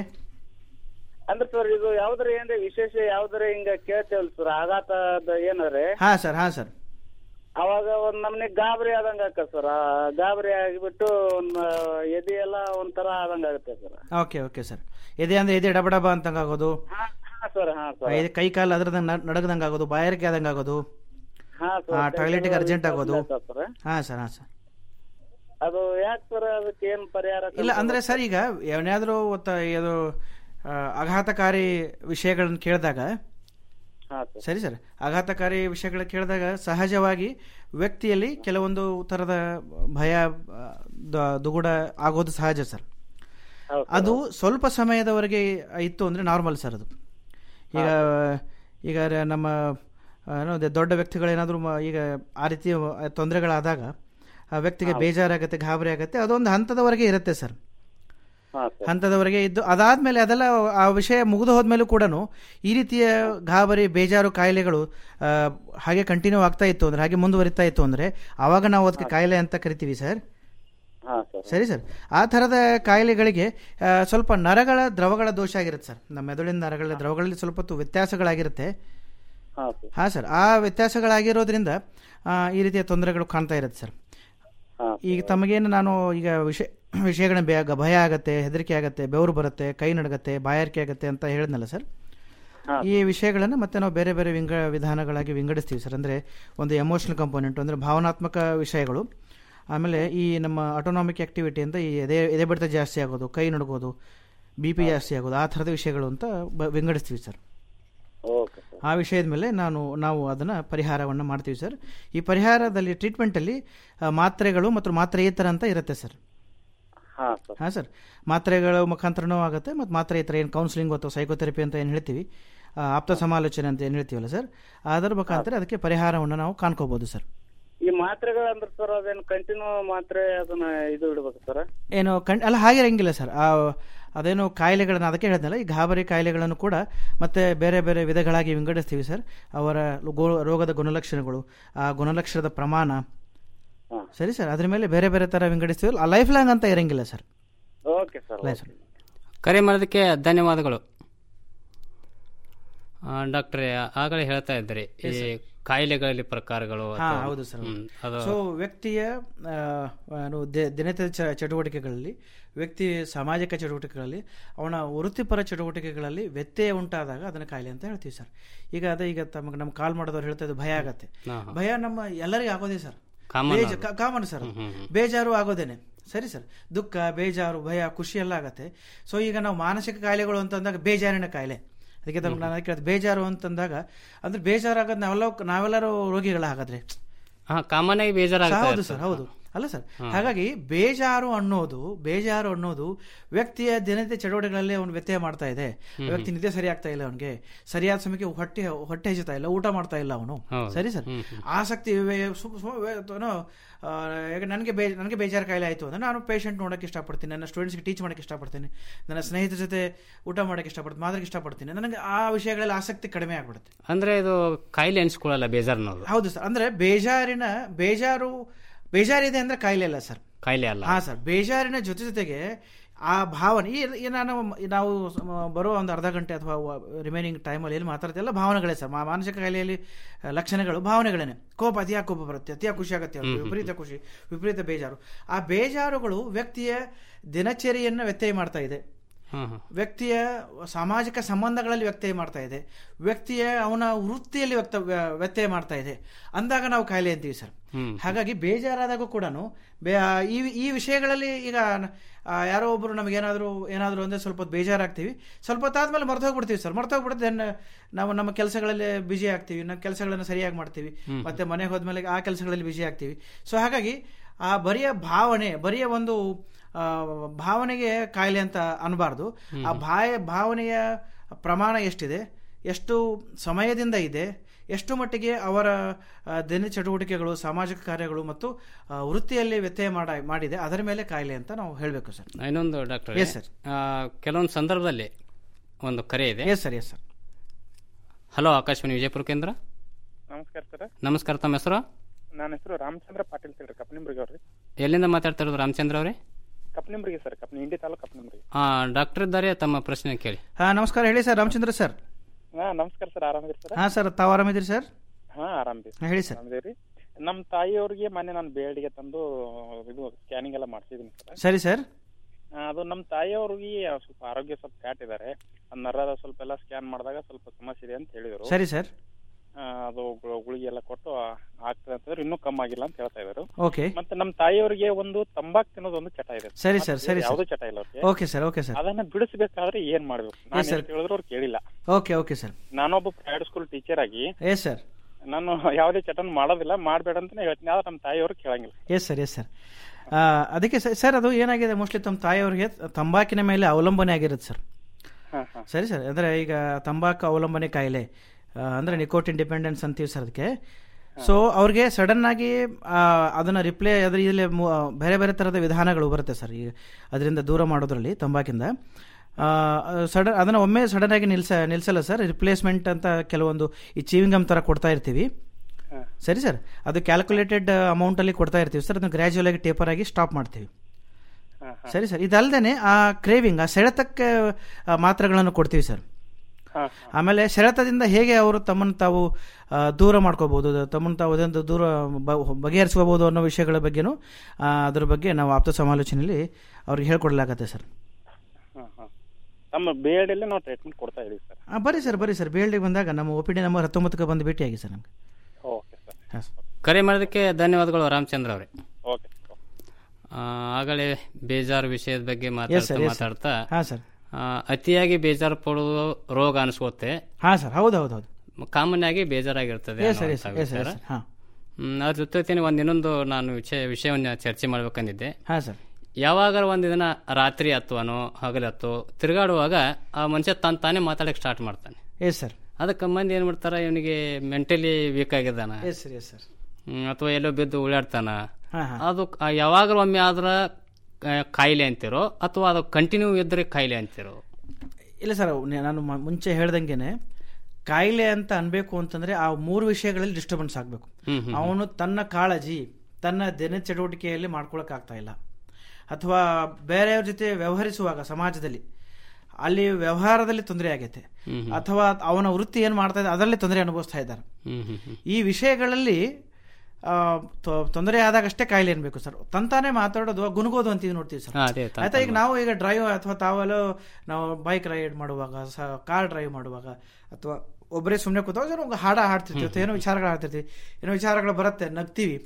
ಅಂದ್ರೆ ಸರ್ ಇದು ಯಾವ್ದಾರ ಏನ್ರಿ ವಿಶೇಷ ಯಾವ್ದಾರ ಹಿಂಗ ಕೇಳ್ತೇವಲ್ಲ ಸರ್ ಆಘಾತದ ಏನಾರೆ ಹಾ ಸರ್ ಹಾ ಸರ್ ಅವಾಗ ಒಂದ್ ನಮ್ನಿ ಗಾಬರಿ ಆದಂಗ ಆಕ ಸರ್ ಗಾಬರಿ ಆಗಿಬಿಟ್ಟು ಒಂದ್ ಎದೆ ಎಲ್ಲ ಒಂಥರ ಆದಂಗ ಆಗುತ್ತೆ ಸರ್ ಓಕೆ ಓಕೆ ಸರ್ ಎದೆ ಅಂದ್ರೆ ಎದೆ ಡಬ ಡಬ ಅಂತಂಗ್ ಆಗೋದು ಹಾ ಸರ್ ಹಾ ಸರ್ ಎದೆ ಕೈ ಕಾಲು ಅದ್ರದಂಗ ನಡಗದಂಗ ಆಗೋದು ಬಾಯಾರಿಕೆ ಆದಂಗ ಆಗೋದು ಹಾ ಹಾ ಟಾಯ್ಲೆಟ್ಗೆ ಅರ್ಜೆಂಟ್ ಆಗೋದು ಸರ್ ಹಾ ಸರ್ ಹಾ ಸರ್ ಅದು ಯಾಕೆ ಸರ್ ಅದಕ್ಕೆ ಏನ್ ಪರಿಹಾರ ಇಲ್ಲ ಅಂದ್ರೆ ಸರ್ ಈಗ ಏನಾದ್ರೂ ಒತ್ತ ಇದು ಆ, ಆಘಾತಕಾರಿ ವಿಷಯಗಳನ್ನ ಕೇಳಿದಾಗ ಹಾ ಸರ್ ಸರಿ ಸರ್ ಆಘಾತಕಾರಿ ವಿಷಯಗಳ ಕೇಳಿದಾಗ ಸಹಜವಾಗಿ ವ್ಯಕ್ತಿಯಲ್ಲಿ ಕೆಲವೊಂದು ಥರದ ಭಯ ಆ, ದ- ದುಗುಡ ಆಗೋದು ಸಹಜ ಸರ್ ಅದು ಸ್ವಲ್ಪ ಸಮಯದವರೆಗೆ ಇತ್ತು ಅಂದ್ರೆ ನಾರ್ಮಲ್ ಸರ್ ಅದು ಈಗ ಈಗ ರ- ನಮ್ಮ ಆ, ಏನೋ ದ- ದೊಡ್ಡ ವ್ಯಕ್ತಿಗಳೇನಾದರೂ ಮ- ಈಗ ಆ ರೀತಿಯ ತೊಂದರೆಗಳಾದಾಗ ಆ ವ್ಯಕ್ತಿಗೆ ಹೌದು. ಬೇಜಾರಾಗುತ್ತೆ ಗಾಬರಿ ಆಗುತ್ತೆ ಅದೊಂದು ಹಂತದವರೆಗೆ ಇರುತ್ತೆ ಸರ್ ಹಾ ಸರ್ ಹಂತದವರೆಗೆ ಇದ್ದು ಅದಾದ್ಮೇಲೆ ಅದೆಲ್ಲ ಆ ವಿಷಯ ಮುಗಿದು ಹೋದ್ಮೇಲೂ ಕೂಡ ಈ ರೀತಿಯ ಗಾಬರಿ ಬೇಜಾರು ಕಾಯಿಲೆಗಳು ಆ, ಹಾಗೆ ಕಂಟಿನ್ಯೂ ಆಗ್ತಾ ಇತ್ತು ಅಂದ್ರೆ ಹಾಗೆ ಮುಂದುವರಿತಾ ಇತ್ತು ಅಂದ್ರೆ ಆವಾಗ ನಾವು ಅದಕ್ಕೆ ಕಾಯಿಲೆ ಅಂತ ಕರಿತೀವಿ ಸರ್ ಹಾ ಸರ್ ಸರಿ ಸರ್ ಆ ಥರದ ಕಾಯಿಲೆಗಳಿಗೆ ಆ, ಸ್ವಲ್ಪ ನರಗಳ ದ್ರವಗಳ ದೋಷ ಆಗಿರುತ್ತೆ ಸರ್ ನಮ್ಮ ಮೆದುಳಿನ ನರಗಳ ದ್ರವಗಳಲ್ಲಿ ಸ್ವಲ್ಪ ಹೊತ್ತು ವ್ಯತ್ಯಾಸಗಳಾಗಿರುತ್ತೆ ಹಾ ಸರ್ ಹಾಂ ಸರ್ ಆ ವ್ಯತ್ಯಾಸಗಳಾಗಿರೋದ್ರಿಂದ ಆ, ಈ ರೀತಿಯ ತೊಂದರೆಗಳು ಕಾಣ್ತಾ ಇರುತ್ತೆ ಸರ್ ಹಾ ಈಗ ತಮಗೇನು ನಾನು ಈಗ ವಿಷಯ ವಿಷಯಗಳನ್ನ ಬೇಗ ಭಯ ಆಗತ್ತೆ ಹೆದರಿಕೆ ಆಗತ್ತೆ ಬೆವರು ಬರುತ್ತೆ ಕೈ ನಡಗತ್ತೆ ಬಾಯಾರಿಕೆ ಆಗತ್ತೆ ಅಂತ ಹೇಳಿದ್ನಲ್ಲ ಸರ್ ಹಾ. ಈ ವಿಷಯಗಳನ್ನು ಮತ್ತೆ ನಾವು ಬೇರೆ ಬೇರೆ ವಿಂಗ ವಿಧಾನಗಳಾಗಿ ವಿಂಗಡಿಸ್ತೀವಿ ಸರ್ ಅಂದರೆ ಒಂದು ಎಮೋಷನಲ್ ಕಂಪೋನೆಂಟ್ ಅಂದರೆ ಭಾವನಾತ್ಮಕ ವಿಷಯಗಳು ಆಮೇಲೆ ಈ ನಮ್ಮ ಆಟೋನಾಮಿಕ್ ಆಕ್ಟಿವಿಟಿ ಅಂತ ಈ ಎದೆ ಎದೆ ಬಡಿತ ಜಾಸ್ತಿ ಆಗೋದು ಕೈ ನಡುಗೋದು ಬಿ ಪಿ ಜಾಸ್ತಿ ಆಗೋದು ಆ ಥರದ ವಿಷಯಗಳು ಅಂತ ಬ ವಿಂಗಡಿಸ್ತೀವಿ ಸರ್ ಓಕೆ ಸರ್ ಆ ವಿಷಯದ ಮೇಲೆ ನಾನು ನಾವು ಅದನ್ನು ಪರಿಹಾರವನ್ನು ಮಾಡ್ತೀವಿ ಸರ್ ಈ ಪರಿಹಾರದಲ್ಲಿ ಟ್ರೀಟ್ಮೆಂಟಲ್ಲಿ ಆ, ಮಾತ್ರೆಗಳು ಮತ್ತು ಮಾತ್ರೆಯೇತರ ಅಂತ ಇರುತ್ತೆ ಸರ್ ಹಾ ಸರ್ ಹಾಂ ಸರ್ ಮಾತ್ರೆಗಳ ಮುಖಾಂತರನೂ ಆಗುತ್ತೆ ಮತ್ತು ಮಾತ್ರೆ ಈ ಥರ ಏನು ಕೌನ್ಸಿಲಿಂಗ್ ಅಥವಾ ಸೈಕೋಥೆರಪಿ ಅಂತ ಏನು ಹೇಳ್ತೀವಿ ಆ, ಆಪ್ತ ಸಮಾಲೋಚನೆ ಅಂತ ಏನು ಹೇಳ್ತೀವಲ್ಲ ಸರ್ ಅದರ ಮುಖಾಂತರ ಅದಕ್ಕೆ ಪರಿಹಾರವನ್ನು ನಾವು ಕಾಣ್ಕೋಬೋದು ಸರ್ ಈ ಮಾತ್ರೆಗಳಂದ್ರೆ ಸರ್ ಅದೇನು ಕಂಟಿನ್ಯೂ ಮಾತ್ರೆ ಅದನ್ನ ಇದು ಇಡ್ಬೇಕು ಸರ್ ಏನು ಕಣ್ ಅಲ್ಲ ಹಾಗೆ ಇರಂಗಿಲ್ಲ ಸರ್ ಆ ಅದೇನು ಕಾಯಿಲೆಗಳನ್ನು ಅದಕ್ಕೆ ಹೇಳಿದ್ನಲ್ಲ ಈ ಗಾಬರಿ ಕಾಯಿಲೆಗಳನ್ನು ಕೂಡ ಮತ್ತೆ ಬೇರೆ ಬೇರೆ ವಿಧಗಳಾಗಿ ವಿಂಗಡಿಸ್ತೀವಿ ಸರ್ ಅವರ ಗೋ- ರೋಗದ ಗುಣಲಕ್ಷಣಗಳು ಆ ಗುಣಲಕ್ಷಣದ ಪ್ರಮಾಣ ಸರಿ ಸರ್ ಅದ್ರ ಮೇಲೆ ಬೇರೆ ಬೇರೆ ಥರ ವಿಂಗಡಿಸ್ತೀವಿ ಲೈಫ್ ಲಾಂಗ್ ಅಂತ ಇರಂಗಿಲ್ಲ ಸರ್ ಓಕೆ ಸರ್ ಲೈಫ್ ಕರೆ ಮಾಡೋದಕ್ಕೆ ಧನ್ಯವಾದಗಳು ಆ, ಡಾಕ್ಟ್ರೇ ಆಗಲೇ ಹೇಳ್ತಾ ಇದ್ರಿ ಈ Yes, sir. ಕಾಯಿಲೆಗಳಲ್ಲಿ ಪ್ರಕಾರಗಳು ಹಾ ಅಥವಾ- ಹೌದು ಸರ್ ಹ್ಮ್, ಅದು ಸೊ ವ್ಯಕ್ತಿಯ ಆ, ಏನು ದಿ- ದಿನನಿತ್ಯದ ಚ- ಚಟುವಟಿಕೆಗಳಲ್ಲಿ ವ್ಯಕ್ತಿ ಸಾಮಾಜಿಕ ಚಟುವಟಿಕೆಗಳಲ್ಲಿ ಅವನ ವೃತ್ತಿಪರ ಚಟುವಟಿಕೆಗಳಲ್ಲಿ ವ್ಯತ್ಯಯ ಉಂಟಾದಾಗ ಅದನ್ನ ಕಾಯಿಲೆ ಅಂತ ಹೇಳ್ತೀವಿ ಸರ್ ಈಗ ಅದೇ ಈಗ ತಮಗೆ ನಮ್ಮ ಕಾಲ್ ಮಾಡೋದವ್ರು ಹೇಳ್ತಾ ಇದ್ದು ಭಯ ಆಗತ್ತೆ ಹಾ, ಹಾ. ಭಯ ನಮ್ಮ ಎಲ್ಲರಿಗೂ ಆಗೋದೇ ಸರ್ Common ಬೇಜ- ಅದು. ಕ- ಕಾಮನ್ ಸರ್ ಅದು. ಹ್ಮ್, ಹ್ಮ್, ಹ್ಮ್. ಬೇಜಾರು ಆಗೋದೇನೆ ಸರಿ ಸರ್ ದುಃಖ ಬೇಜಾರು ಭಯ ಖುಷಿ ಎಲ್ಲ ಆಗತ್ತೆ ಸೊ ಈಗ ನಾವು ಮಾನಸಿಕ ಕಾಯಿಲೆಗಳು ಅಂತಂದಾಗ ಬೇಜಾರಿನ ಕಾಯಿಲೆ ಅದಕ್ಕೆ ತಮಗೆ ನಾನು ಕೇಳಿದೆ ಬೇಜಾರು ಅಂತಂದಾಗ ಅಂದ್ರೆ ಬೇಜಾರಾಗೋದು ನಾವೆಲ್ಲ ನಾವೆಲ್ಲರೂ ರೋಗಿಗಳ ಹಾಗಾದ್ರೆ ಹಾ ಕಾಮನ್ ಆಗಿ ಬೇಜಾರಾಗ್ತಾ ಹೌದು ಇರ್ತದೆ. ಸರ್ ಹೌದು ಅಲ್ಲ ಸರ್ ಹಾ. ಹಾಗಾಗಿ ಬೇಜಾರು ಅನ್ನೋದು ಬೇಜಾರು ಅನ್ನೋದು ವ್ಯಕ್ತಿಯ ದಿನದ ಚಟುವಟಿಕೆಗಳಲ್ಲಿ ಅವನು ವ್ಯತ್ಯಯ ಮಾಡ್ತಾ ಇದೆ ಹ್ಮ್. ವ್ಯಕ್ತಿ ನಿದ್ದೆ ಸರಿ ಆಗ್ತಾ ಇಲ್ಲ ಅವನಿಗೆ ಸರಿಯಾದ ಸಮಯಕ್ಕೆ ಹೊಟ್ಟೆ ಹೊಟ್ಟೆ ಹೆಚ್ಚುತ್ತಾ ಇಲ್ಲ ಊಟ ಮಾಡ್ತಾ ಇಲ್ಲ ಅವನು ಹೌದು. ಸರಿ ಸರ್ ಹ್ಮ್, ಹ್ಮ್. ಆಸಕ್ತಿ ವೇ- ಸು- ಸು- ವೇ- ಏನೋ, ಆ, ಈಗ ನನಗೆ ಬೇ ನನಗೆ ಬೇಜಾರು ಕಾಯಿಲೆ ಆಯಿತು ಅಂದರೆ ನಾನು ಪೇಷಂಟ್ ನೋಡೋಕ್ಕೆ ಇಷ್ಟಪಡ್ತೀನಿ ನನ್ನ ಸ್ಟೂಡೆಂಟ್ಸ್ಗೆ ಟೀಚ್ ಮಾಡೋಕ್ಕೆ ಇಷ್ಟಪಡ್ತೀನಿ ನನ್ನ ಸ್ನೇಹಿತರ ಜೊತೆ ಊಟ ಮಾಡೋಕ್ಕೆ ಇಷ್ಟಪಡ್ತೀನಿ ಮಾತ್ರಕ್ಕೆ ಇಷ್ಟಪಡ್ತೀನಿ ನನಗೆ ಆ ವಿಷಯಗಳಲ್ಲಿ ಆಸಕ್ತಿ ಕಡಿಮೆ ಆಗ್ಬಿಡುತ್ತೆ ಅಂದ್ರೆ ಇದು ಕಾಯಿಲೆ ಅನ್ಸ್ಕೊಳ್ಳಲ್ಲ ಬೇಜಾರ್ ಅನ್ನೋದು ಹೌದು ಸರ್ ಅಂದರೆ ಬೇಜಾರಿನ ಬೇಜಾರು ಬೇಜಾರಿದೆ ಅಂದರೆ ಕಾಯಿಲೆ ಅಲ್ಲ ಸರ್ ಕಾಯಿಲೆ ಅಲ್ಲ ಹಾಂ ಸರ್ ಬೇಜಾರಿನ ಜೊತೆ ಜೊತೆಗೆ ಆ ಭಾವನೆ ಈ ಈ ನಾನು ನಾವು ಸ- ಬರೋ ಒಂದು ಅರ್ಧ ಗಂಟೆ ಅಥವಾ ರಿಮೈನಿಂಗ್ ಟೈಮಲ್ಲಿ ಎಲ್ಲಿ ಮಾತಾಡ್ತಿಲ್ಲ ಭಾವನೆಗಳೇ ಸರ್ ಮಾ- ಮಾನಸಿಕ ಕಾಯಿಲೆಯಲ್ಲಿ ಆ, ಲಕ್ಷಣಗಳು ಭಾವನೆಗಳೇನೆ ಕೋಪ ಅತಿಯಾಗಿ ಕೋಪ ಬರುತ್ತೆ ಅತಿಯಾಗಿ ಖುಷಿ ಆಗುತ್ತೆ ಹ್ಮ್, ಹ್ಮ್. ವಿಪರೀತ ಖುಷಿ ವಿಪರೀತ ಬೇಜಾರು ಆ ಬೇಜಾರುಗಳು ವ್ಯಕ್ತಿಯ ದಿನಚರಿಯನ್ನು ವ್ಯತ್ಯಯ ಮಾಡ್ತಾ ಇದೆ ಹ್ಮ್ ಹ್ಮ್. ವ್ಯಕ್ತಿಯ ಸಾಮಾಜಿಕ ಸಂಬಂಧಗಳಲ್ಲಿ ವ್ಯತ್ಯಯ ಮಾಡ್ತಾ ಇದೆ ವ್ಯಕ್ತಿಯ ಅವನ ವೃತ್ತಿಯಲ್ಲಿ ವ್ಯಕ್ತ ವ್ಯ- ವ್ಯತ್ಯಯ ಮಾಡ್ತಾ ಇದೆ ಅಂದಾಗ ನಾವು ಕಾಯಿಲೆ ಅಂತೀವಿ ಸರ್ ಹ್ಮ್. ಹಾಗಾಗಿ ಬೇಜಾರಾದಾಗೂ ಕೂಡ ಈ ಈ ವಿಷಯಗಳಲ್ಲಿ ಈಗ ಆ, ಯಾರೋ ಒಬ್ಬರು ನಮಗೇನಾದರೂ ಏನಾದರೂ ಅಂದರೆ ಸ್ವಲ್ಪ ಹೊತ್ತು ಬೇಜಾರಾಗ್ತೀವಿ ಸ್ವಲ್ಪ ಹೊತ್ತಾದ್ಮೇಲೆ ಮರ್ತು ಹೋಗ್ಬಿಡ್ತೀವಿ ಸರ್ ಮರ್ತು ಹೋಗ್ಬಿಡುತ್ತೆ ದೆನ್ ನಾವು ನಮ್ಮ ಕೆಲಸಗಳಲ್ಲಿ ಬಿಜಿ ಆಗ್ತೀವಿ ನಮ್ಮ ಕೆಲಸಗಳನ್ನು ಸರಿಯಾಗಿ ಮಾಡ್ತೀವಿ ಹ್ಮ್. ಮತ್ತೆ ಮನೆಗೆ ಹೋದ್ಮೇಲೆ ಆ ಕೆಲಸಗಳಲ್ಲಿ ಬಿಜಿ ಆಗ್ತೀವಿ ಸೊ ಹಾಗಾಗಿ ಆ ಬರಿಯ ಭಾವನೆ ಬರಿಯ ಒಂದು ಆ, ಭಾವನೆಗೆ ಕಾಯಿಲೆ ಅಂತ ಅನ್ಬಾರ್ದು ಆ ಭಾಯ ಭಾವನೆಯ ಪ್ರಮಾಣ ಎಷ್ಟಿದೆ ಎಷ್ಟು ಸಮಯದಿಂದ ಇದೆ ಎಷ್ಟು ಮಟ್ಟಿಗೆ ಅವರ ಆ, ದಿನ ಚಟುವಟಿಕೆಗಳು ಸಾಮಾಜಿಕ ಕಾರ್ಯಗಳು ಮತ್ತು ಆ, ವೃತ್ತಿಯಲ್ಲಿ ವ್ಯತ್ಯಯ ಮಾಡ ಮಾಡಿದೆ ಅದರ ಮೇಲೆ ಕಾಯಿಲೆ ಅಂತ ನಾವು ಹೇಳಬೇಕು ಸರ್ ಇನ್ನೊಂದು ಡಾಕ್ಟರ್ Yes, sir. ಕೆಲವೊಂದು ಸಂದರ್ಭದಲ್ಲಿ ಒಂದು ಕರೆ ಇದೆ yes sir yes sir hello Akashvani Vijayapura ಕೇಂದ್ರ ನಮಸ್ಕಾರ ಸರ್ ನಮಸ್ಕಾರ ತಮ್ಮ ಹೆಸರು ನನ್ನ ಹೆಸರು ರಾಮಚಂದ್ರ ಪಾಟೀಲ್ ಸರ್ ಕಪ್ಪನಿಂಬ್ರಿಗೆ ಅವ್ರಿ ಎಲ್ಲಿಂದ ಮಾತಾಡ್ತಾ ಇರೋದು ರಾಮಚಂದ್ರ ಅವರೇ ಕಪ್ಪನಿಂಬ್ರಿಗೆ ಸರ್ ಕಪ್ಪನಿ ಇಂಡಿ ತಾಲೂಕು ಕಪ್ಪನಿಂಬ್ರಿಗೆ ಹಾ ಡಾಕ್ಟರ್ ಇದ್ದಾರೆ ತಮ್ಮ ಪ್ರಶ್ನೆ ಕೇಳಿ ಹಾಂ ನಮಸ್ಕಾರ ಹೇಳಿ ಸರ್ ರಾಮಚಂದ್ರ ಸರ್ ಹಾ ನಮಸ್ಕಾರ ಸರ್ ಆರಾಮಿದ್ರಿ ಸರ್ ಹಾಂ ಸರ್ ತಾವು ಆರಾಮಿದ್ದೀರಿ ಸರ್ ಹಾ ಆರಾಮಿದ್ರಿ ಹಾ, ಹೇಳಿ ಸರ್. ಆರಾಮಿದ್ದೀರಿ ನಮ್ಮ ತಾಯಿಯವ್ರಿಗೆ ಮೊನ್ನೆ ನಾನು ಬೇಡಿಗೆ ತಂದು ಇದು ಸ್ಕ್ಯಾನಿಂಗ್ ಎಲ್ಲ ಮಾಡ್ಸಿದೀನಿ ಸರ್ ಸರಿ ಸರ್ ಆ, ಅದು ನಮ್ಮ ತಾಯಿಯವ್ರಿಗೆ ಸ್ವಲ್ಪ ಆರೋಗ್ಯ ಸ್ವಲ್ಪ ಫ್ಯಾಟ್ ಇದ್ದಾರೆ ನರದ ಸ್ವಲ್ಪ ಎಲ್ಲ ಸ್ಕ್ಯಾನ್ ಮಾಡಿದಾಗ ಸ್ವಲ್ಪ ಸಮಸ್ಯೆ ಇದೆ ಅಂತ ಹೇಳಿದರು ಸರಿ ಸರ್ ಅದು ಗು- ಗುಳಿಗೆ ಎಲ್ಲ ಕೊಟ್ಟು ಆ- ಆಗ್ತದೆ ಅಂತಂದ್ರೆ ಇನ್ನೂ ಕಮ್ಮಿ ಆಗಿಲ್ಲ ಅಂತ ಹೇಳ್ತಾ ಇದ್ರು Okay. ಮತ್ತೆ ನಮ್ಮ ತಾಯಿಯವರಿಗೆ ಒಂದು ತಂಬಾಕ್ ತಿನ್ನೋದು ಒಂದು ಚಟ ಇದೆ ಸರಿ ಮತ್ತೆ ಸರ್, ಸರಿ ಸರ್. ಯಾವುದೂ ಚಟ ಇಲ್ಲ ಅವ್ರಿಗೆ Okay ಸರ್, okay ಸರ್. ಅದನ್ನ ಬಿಡಿಸಬೇಕಾದ್ರೆ ಏನ್ ಮಾಡ್ಬೇಕು ನಾನು Yes, sir. ಎಷ್ಟು ಹೇಳಿದ್ರು ಅವ್ರು ಕೇಳಿಲ್ಲ ಓಕೆ ಓಕೆ ಸರ್ ನಾನೊಬ್ಬ ಪ್ರೈವೇಟ್ ಸ್ಕೂಲ್ ಟೀಚರ್ ಆಗಿ ಎಸ್ ಸರ್ ನಾನು ಯಾವುದೇ ಚಟನ್ ಮಾಡೋದಿಲ್ಲ ಮಾಡಬೇಡ ಅಂತಾನೆ ಹೇಳ್ತೀನಿ ಆದ್ರೆ ನಮ್ಮ ತಾಯಿಯವರು ಕೇಳಂಗಿಲ್ಲ ಎಸ್ ಸರ್ ಎಸ್ ಸರ್ ಅದಕ್ಕೆ ಸರ್ ಸರ್ ಅದು ಏನಾಗಿದೆ ಮೋಸ್ಟ್ಲಿ ತಮ್ಮ ತಾಯಿಯವರಿಗೆ ತಂಬಾಕಿನ ಮೇಲೆ ಅವಲಂಬನೆ ಆಗಿರುತ್ತೆ ಸರ್ ಹಾ, ಹಾ. ಸರಿ ಸರ್ ಅಂದರೆ ಈಗ ತಂಬಾಕು ಅವಲಂಬನೆ ಕಾಯಿಲೆ ಆ, ಅಂದ್ರೆ ನಿಕೋಟಿನ್ ಡಿಪೆಂಡೆನ್ಸ್ ಅಂತೀವಿ ಸರ್ ಅದಕ್ಕೆ ಸೊ ಅವ್ರಿಗೆ ಸಡನ್ ಆಗಿ ಆ, ಅದನ್ನ ರಿಪ್ಲೇ ಅದ್ರ ಇಲ್ಲಿ ಮು- ಬೇರೆ ಬೇರೆ ಥರದ ವಿಧಾನಗಳು ಬರುತ್ತೆ ಸರ್ ಈಗ ಅದರಿಂದ ದೂರ ಮಾಡೋದ್ರಲ್ಲಿ ತಂಬಾಕಿಂದ ಸಡನ್ ಅದನ್ನು ಒಮ್ಮೆ ಸಡನ್ ಆಗಿ ನಿಲ್ಸ ನಿಲ್ಸಲ್ಲ ಸರ್ ರಿಪ್ಲೇಸ್ಮೆಂಟ್ ಅಂತ ಕೆಲವೊಂದು ಈ ಚೀವಿಂಗಮ್ ಥರ ಕೊಡ್ತಾ ಇರ್ತೀವಿ ಸರಿ ಸರ್ ಅದು ಕ್ಯಾಲ್ಕುಲೇಟೆಡ್ ಅಮೌಂಟಲ್ಲಿ ಕೊಡ್ತಾ ಇರ್ತೀವಿ ಸರ್ ಅದನ್ನು ಗ್ರ್ಯಾಜುವಲ್ ಆಗಿ ಟೇಪರ್ ಆಗಿ ಸ್ಟಾಪ್ ಮಾಡ್ತೀವಿ ಸರಿ ಸರ್ ಇದಲ್ದೇನೆ ಆ ಕ್ರೇವಿಂಗ್ ಆ ಸೆಳೆತಕ್ಕೆ ಆ, ಮಾತ್ರೆಗಳನ್ನು ಕೊಡ್ತೀವಿ ಸರ್ ಆಮೇಲೆ ಸೆಳೆತದಿಂದ ಹೇಗೆ ಅವರು ತಮ್ಮನ್ನು ತಾವು ಆ, ದೂರ ಮಾಡ್ಕೋಬಹುದು ತಮ್ಮನ್ನು ತಾವು ಅದೊಂದು ದೂರ ಬ- ಬಗೆಹರಿಸ್ಕೋಬಹುದು ಅನ್ನೋ ವಿಷಯಗಳ ಬಗ್ಗೆನೂ ಆ, ಅದ್ರ ಬಗ್ಗೆ ನಾವು ಆಪ್ತ ಸಮಾಲೋಚನೆಯಲ್ಲಿ ಅವ್ರಿಗೆ ಹೇಳ್ಕೊಡ್ಲಾಗತ್ತೆ ಸರ್ ಹಾ, ಹಾ. ನಮ್ಮ ಬೇಡಲ್ಲೇ ನಾವು ಟ್ರೀಟ್ಮೆಂಟ್ ಕೊಡ್ತಾ ಇದೀವಿ ಸರ್ ಆ, ಬರ್ರಿ ಸರ್ ಬರ್ರಿ ಸರ್ ಬೇಲ್ಡಿಗೆ ಬಂದಾಗ ನಮ್ಮ ಒ ಪಿ ಡಿ ನಂಬರ್ ಹತ್ತೊಂಬತ್ತಕ್ಕೆ ಬಂದು ಭೇಟಿಯಾಗಿ ಸರ್ ನಮಗೆ ಓಕೆ ಸರ್ ಹಾಂ ಸರ್ ಕರೆ ಮಾಡೋದಕ್ಕೆ ಧನ್ಯವಾದಗಳು ರಾಮಚಂದ್ರ ಅವರೇ ಓಕೆ ಆ, ಆಗಲೇ ಬೇಜಾರು ವಿಷಯದ ಬಗ್ಗೆ Yes, ಮಾತಾಡ್ತಾ sir, yes, sir. ಮಾತಾಡ್ತಾ ಹಾ, sir. ಆ, ಅತಿಯಾಗಿ ಬೇಜಾರು ಪಡೋದು ರೋಗ ಅನಿಸ್ಕೋತೆ ಹಾಂ ಸರ್ ಹೌದು ಹೌದು ಹೌದು ಕಾಮನ್ ಆಗಿ ಬೇಜಾರಾಗಿರ್ತದೆ Yes, sir, yes, ಅನ್ನುವಂಥ yes, sir, ವಿಚಾರ. yes, sir. ಹಾ. ಹ್ಮ್, ಅದ್ರ ಜೊತೆ ಒಂದು ಇನ್ನೊಂದು ನಾನು ವಿಷಯ ವಿಷಯವನ್ನು ಚರ್ಚೆ ಮಾಡ್ಬೇಕಂದಿದ್ದೆ ಹಾಂ ಸರ್ ಯಾವಾಗ ಒಂದು ದಿನ ರಾತ್ರಿ ಹತ್ತುವನೋ ಹಗಲತ್ತು ತಿರುಗಾಡುವಾಗ ಆ ಮನುಷ್ಯ ತಾನು ತಾನೇ ಮಾತಾಡಕ್ಕೆ ಸ್ಟಾರ್ಟ್ ಮಾಡ್ತಾನೆ ಎಸ್ ಸರ್ ಅದಕ್ಕೆ ಮಂದಿ ಏನು ಮಾಡ್ತಾರೆ ಇವನಿಗೆ ಮೆಂಟಲಿ ವೀಕ್ ಆಗಿದ್ದಾನ yes sir yes sir hmm, ಅಥವಾ ಎಲ್ಲೋ ಬಿದ್ದು ಉಳ್ಳಾಡ್ತಾನ ಹಾ, ಹಾ. ಅದು ಆ ಯಾವಾಗ ಒಮ್ಮೆ ಆದ್ರ ಆ, ಕಾಯಿಲೆ ಅಂತಿರೋ ಅಥವಾ ಅದು ಕಂಟಿನ್ಯೂ ಇದ್ರೆ ಕಾಯಿಲೆ ಅಂತಿರೋ ಇಲ್ಲ ಸರ್ ನೆ- ನಾನು ಮ- ಮುಂಚೆ ಹೇಳ್ದಂಗೆನೆ ಕಾಯಿಲೆ ಅಂತ ಅನ್ಬೇಕು ಅಂತಂದ್ರೆ ಆ ಮೂರು ವಿಷಯಗಳಲ್ಲಿ ಡಿಸ್ಟರ್ಬೆನ್ಸ್ ಆಗಬೇಕು ಹ್ಮ್, ಹ್ಮ್, ಹ್ಮ್. ಅವನು ತನ್ನ ಕಾಳಜಿ ತನ್ನ ದಿನ ಚಟುವಟಿಕೆಯಲ್ಲಿ ಮಾಡ್ಕೊಳಕ್ ಆಗ್ತಾ ಇಲ್ಲ ಅಥವಾ ಬೇರೆಯವ್ರ ಜೊತೆ ವ್ಯವಹರಿಸುವಾಗ ಸಮಾಜದಲ್ಲಿ ಅಲ್ಲಿ ವ್ಯವಹಾರದಲ್ಲಿ ತೊಂದರೆ ಆಗೈತೆ ಹ್ಮ್, ಹ್ಮ್. ಅಥವಾ ಅವನ ವೃತ್ತಿ ಏನು ಮಾಡ್ತಾ ಇದೆ ಅದರಲ್ಲಿ ತೊಂದರೆ ಅನುಭವಿಸ್ತಾ ಇದ್ದಾರೆ ಹ್ಮ್ ಹ್ಮ್ ಹ್ಮ್ ಈ ವಿಷಯಗಳಲ್ಲಿ ಆ, ತೊ- ತೊಂದರೆ ಆದಾಗಷ್ಟೇ ಕಾಯಿಲೆ ಅನ್ಬೇಕು ಸರ್ ತಂತಾನೆ ಮಾತಾಡೋದು ಗುನುಗೋದು ಅಂತೀವಿ ನೋಡ್ತೀವಿ ಸರ್ ಹಾ, ಅದೇ ತಂತಾನೆ ಆಯ್ತಾ ಈಗ ನಾವು ಈಗ ಡ್ರೈವ್ ಅಥವಾ ತಾವೆಲ್ಲ ನಾವು ಬೈಕ್ ರೈಡ್ ಮಾಡುವಾಗ ಕಾರ್ ಡ್ರೈವ್ ಮಾಡುವಾಗ ಅಥವಾ ಒಬ್ಬರೇ ಸುಮ್ಮನೆ ಕೂತಾಗ ಏನೋ ಒಂದು ಹಾಡ ಹಾಡ್ತಿರ್ತೀವಿ ಅಥವಾ ಏನೋ ವಿಚಾರಗಳು ಹಾಡ್ತಿರ್ತೀವಿ ಏನೋ ವಿಚಾರಗಳು ಬರುತ್ತೆ ನಗ್ತೀವಿ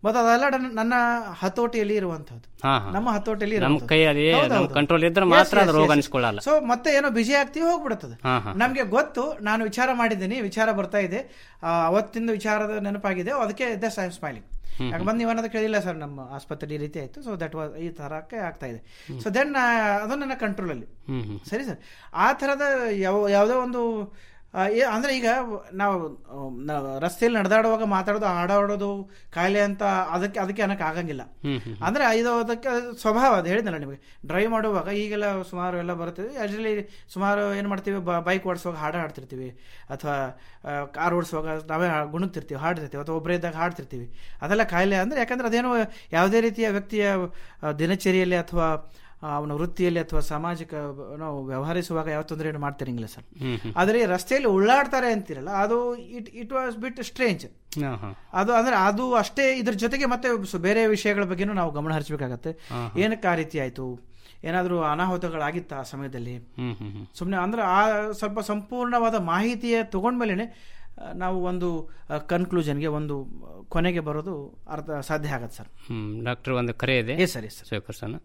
ಮತ್ತು ಅದೆಲ್ಲ ನನ್ನ- ನನ್ನ ಹತೋಟಿಯಲ್ಲಿ ಇರುವಂತಹದ್ದು ಹಾ, ಹಾ. ನಮ್ಮ ಹತೋಟಿಯಲ್ಲಿ ನಮ್ಮ ಕೈಯಲ್ಲಿ ನಮ್ಮ control ಇದ್ರೆ ಮಾತ್ರ ಅದು ರೋಗ ಅನಿಸ್ಕೊಳ್ಳಲ್ಲ. ಸೊ ಮತ್ತೆ ಏನೋ ಬಿಜಿ ಆಗ್ತೀವಿ ಹೋಗ್ಬಿಡುತ್ತದೆ ಹಾ, ಹಾ. ನಮ್ಗೆ ಗೊತ್ತು ನಾನು ವಿಚಾರ ಮಾಡಿದ್ದೀನಿ ವಿಚಾರ ಬರ್ತಾ ಇದೆ ಆ, ಅವತ್ತಿಂದ ವಿಚಾರದ ನೆನಪಾಗಿದೆ ಅದಕ್ಕೆ thus I am smiling hmm. ಯಾಕೆ ಬಂದು ನೀವು ಅನ್ನೋದು ಕೇಳಿಲ್ಲ ಸರ್ ನಮ್ಮ ಆಸ್ಪತ್ರೆ ಈ ರೀತಿ ಆಯ್ತು ಸೊ ದಟ್ ವಾಸ್ ಈ ತರಕ್ಕೆ ಆಗ್ತಾ ಇದೆ ಸೊ ದೆನ್ ಅದು ನನ್ನ ಕಂಟ್ರೋಲಲ್ಲಿ ಹ್ಮ್ ಹ್ಮ್ ಸರಿ ಸರ್ ಆ ಥರದ ಯಾವ ಯಾವುದೋ ಒಂದು ಆ, ಏ- ಅಂದ್ರೆ ಈಗ ನಾವು ಆ, ನಾವು ರಸ್ತೆಯಲ್ಲಿ ನಡೆದಾಡುವಾಗ ಮಾತಾಡೋದು ಹಾಡಾಡೋದು ಕಾಯಿಲೆ ಅಂತ ಅದಕ್ಕೆ ಅದಕ್ಕೆ ಅನ್ನಕ್ಕೆ ಆಗಂಗಿಲ್ಲ ಹ್ಮ್ ಹ್ಮ್ ಅಂದ್ರೆ ಇದು ಅದಕ್ಕೆ ಸ್ವಭಾವ ಅದು ಹೇಳಿದ್ನಲ್ಲ ನಿಮಗೆ ಡ್ರೈವ್ ಮಾಡುವಾಗ ಈಗೆಲ್ಲ ಸುಮಾರು ಎಲ್ಲ ಬರುತ್ತದೆ ಆ್ಯಕ್ಚುಲಿ ಸುಮಾರು ಏನು ಮಾಡ್ತೀವಿ ಬೈಕ್ ಓಡಿಸುವಾಗ ಹಾಡು ಹಾಡ್ತಿರ್ತೀವಿ ಅಥವಾ ಕಾರ್ ಓಡಿಸುವಾಗ ನಾವೇ ಹಾ- ಗುಣಗ್ತಿರ್ತೀವಿ ಹಾಡ್ತಿರ್ತೀವಿ ಅಥವಾ ಒಬ್ಬರೇ ಇದ್ದಾಗ ಹಾಡ್ತಿರ್ತೀವಿ ಅದೆಲ್ಲ ಕಾಯಿಲೆ ಅಂದರೆ ಯಾಕಂದ್ರೆ ಅದೇನು ಯಾವುದೇ ರೀತಿಯ ವ್ಯಕ್ತಿಯ ಆ, ದಿನಚರಿಯಲ್ಲಿ ಅಥವಾ ಆ, ಅವನ ವೃತ್ತಿಯಲ್ಲಿ ಅಥವಾ ಸಾಮಾಜಿಕ ನಾವು ವ್ಯವಹರಿಸುವಾಗ ಯಾವ ತೊಂದರೆಯನ್ನು ಮಾಡ್ತಿರಂಗಿಲ್ಲ ಸರ್ ಹ್ಮ್ ಹ್ಮ್. ಆದರೆ ಈ ರಸ್ತೆಯಲ್ಲಿ ಉಳ್ಳಾಡ್ತಾರೆ ಅಂತಿರಲ್ಲ ಅದು it it was bit strange ಹಾ, ಹಾ. ಅದು ಅಂದ್ರೆ ಅದು ಅಷ್ಟೇ ಇದ್ರ ಜೊತೆಗೆ ಮತ್ತೆ ಸು- ಬೇರೆ ವಿಷಯಗಳ ಬಗ್ಗೆನೂ ನಾವು ಗಮನ ಹರಿಸಬೇಕಾಗತ್ತೆ ಹಾ, ಹಾ. ಏನಕ್ಕೆ ಆ ರೀತಿ ಆಯ್ತು ಏನಾದರೂ ಅನಾಹುತಗಳಾಗಿತ್ತ ಆ ಸಮಯದಲ್ಲಿ ಹ್ಮ್ ಹ್ಮ್ ಹ್ಮ್. ಸುಮ್ಮನೆ ಅಂದ್ರೆ ಆ ಸ್ವಲ್ಪ ಸಂಪೂರ್ಣವಾದ ಮಾಹಿತಿಯ ತಗೊಂಡ್ಮೇಲೆ ನಾವು ಒಂದು ಕನ್ಕ್ಲೂಷನ್ಗೆ ಒಂದು ಆ, ಕೊನೆಗೆ ಬರೋದು ಅರ್ಥ ಸಾಧ್ಯ ಆಗತ್ತೆ ಸರ್ ಹ್ಮ್ ಡಾಕ್ಟರ್ ಒಂದು ಕರೆ ಇದೆ ಎಸ್ ಸರ್ ಎಸ್ ಸರ್ ಸ್ವೀಕರಿಸೋಣ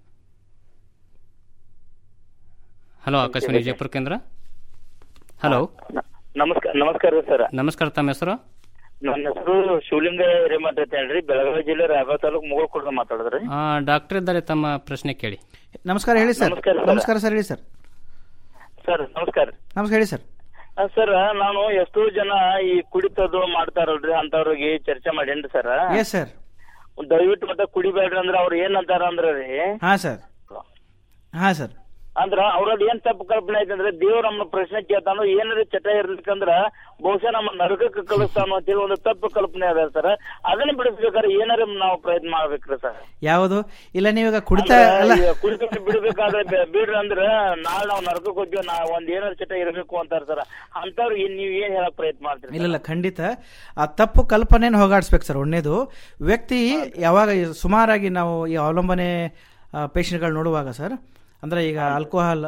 ಹಲೋ ಆಕಾಶವಾಣಿ ವಿಜಯಪುರ ಕೇಂದ್ರ ಹಲೋ ನಮಸ್ಕಾರ ನಮಸ್ಕಾರ ಸರ್ ನಮಸ್ಕಾರ ತಮ್ಮ ಹೆಸರು ನನ್ನ ಹೆಸರು ಶಿವಲಿಂಗ ಹಿರೇಮಠ ಅಂತ ಹೇಳ್ರಿ ಬೆಳಗಾವಿ ಜಿಲ್ಲೆ ರಾಯಬಾಗ್ ತಾಲೂಕು ಮುಗೋಳ್ಕೊಡ್ದ ಮಾತಾಡಿದ್ರಿ ಆ, ಡಾಕ್ಟರ್ ಇದ್ದಾರೆ ತಮ್ಮ ಪ್ರಶ್ನೆ ಕೇಳಿ ನಮಸ್ಕಾರ ಹೇಳಿ ಸರ್ ನಮಸ್ಕಾರ ಸರ್. ನಮಸ್ಕಾರ ಸರ್ ಹೇಳಿ ಸರ್ ಸರ್ ನಮಸ್ಕಾರ ನಮಸ್ಕಾರ ಹೇಳಿ ಸರ್ ಆ, ಸರ್ ನಾನು ಎಷ್ಟೋ ಜನ ಈ ಕುಡಿತದ್ದು ಮಾಡ್ತಾರಲ್ರಿ ಅಂತವ್ರಿಗೆ ಚರ್ಚೆ ಮಾಡೇನ್ರಿ ಸರ್ ಎಸ್ ಸರ್ ದಯವಿಟ್ಟು ಮತ್ತೆ ಕುಡಿಬೇಡ್ರಿ ಅಂದ್ರ ಅವ್ರ ಏನ್ ಅಂತಾರ ಅಂದ್ರ ರೀ ಹಾಂ ಸರ್ ಹಾಂ ಸರ್ ಅಂದ್ರ ಅವ್ರದ್ ಏನ್ ತಪ್ಪು ಕಲ್ಪನೆ ಐತೆ ಅಂದ್ರೆ ದೇವ್ರ ನಮ್ಮ ಪ್ರಶ್ನೆ ಕೇಳ್ತಾನು ಏನಾರ ಚಟ ಇರ್ಲಿಕ್ಕಂದ್ರ ಬಹುಶಃ ನಮ್ಮ ನರಕಕ್ಕೆ ಕಳಿಸ್ತಾನು ಅಂತೇಳಿ ಒಂದು ತಪ್ಪು ಕಲ್ಪನೆ ಅದ ಸರ್ ಅದನ್ನ ಬಿಡಿಸ್ಬೇಕಾದ್ರೆ ಏನಾರ ನಾವು ಪ್ರಯತ್ನ ಮಾಡ್ಬೇಕ್ರಿ ಸರ್ ಯಾವುದು ಇಲ್ಲ ನೀವೀಗ ಕುಡಿತಾ ಅಲ್ಲ ಕುಡಿತ ಬಿಡ್ಬೇಕಾದ್ರೆ ಬೆ- ಬಿಡ್ರಿ ಅಂದ್ರ ನಾಳೆ ನಾವ್ ನರಕಕ್ಕೆ ಹೋಗ್ತೀವಿ ನಾ ಒಂದ್ ಏನಾರ ಚಟ ಇರ್ಬೇಕು ಅಂತಾರ ಸರ್ ಅಂತವ್ರಿಗೆ ನೀವ್ ಏನ್ ಹೇಳಕ್ ಪ್ರಯತ್ನ ಮಾಡ್ತೀರಿ ಇಲ್ಲ ಇಲ್ಲ ಖಂಡಿತ ಆ ತಪ್ಪು ಕಲ್ಪನೆಯನ್ನು ಹೋಗಾಡಿಸ್ಬೇಕು ಸರ್ ಒಂದೇದು ವ್ಯಕ್ತಿ ಯಾವಾಗ ಈ ಸುಮಾರಾಗಿ ನಾವು ಈ ಅವಲಂಬನೆ ಪೇಷಂಟ್ಗಳು ನೋಡುವಾಗ ಸರ್ ಅಂದರೆ ಈಗ ಆಲ್ಕೋಹಾಲ್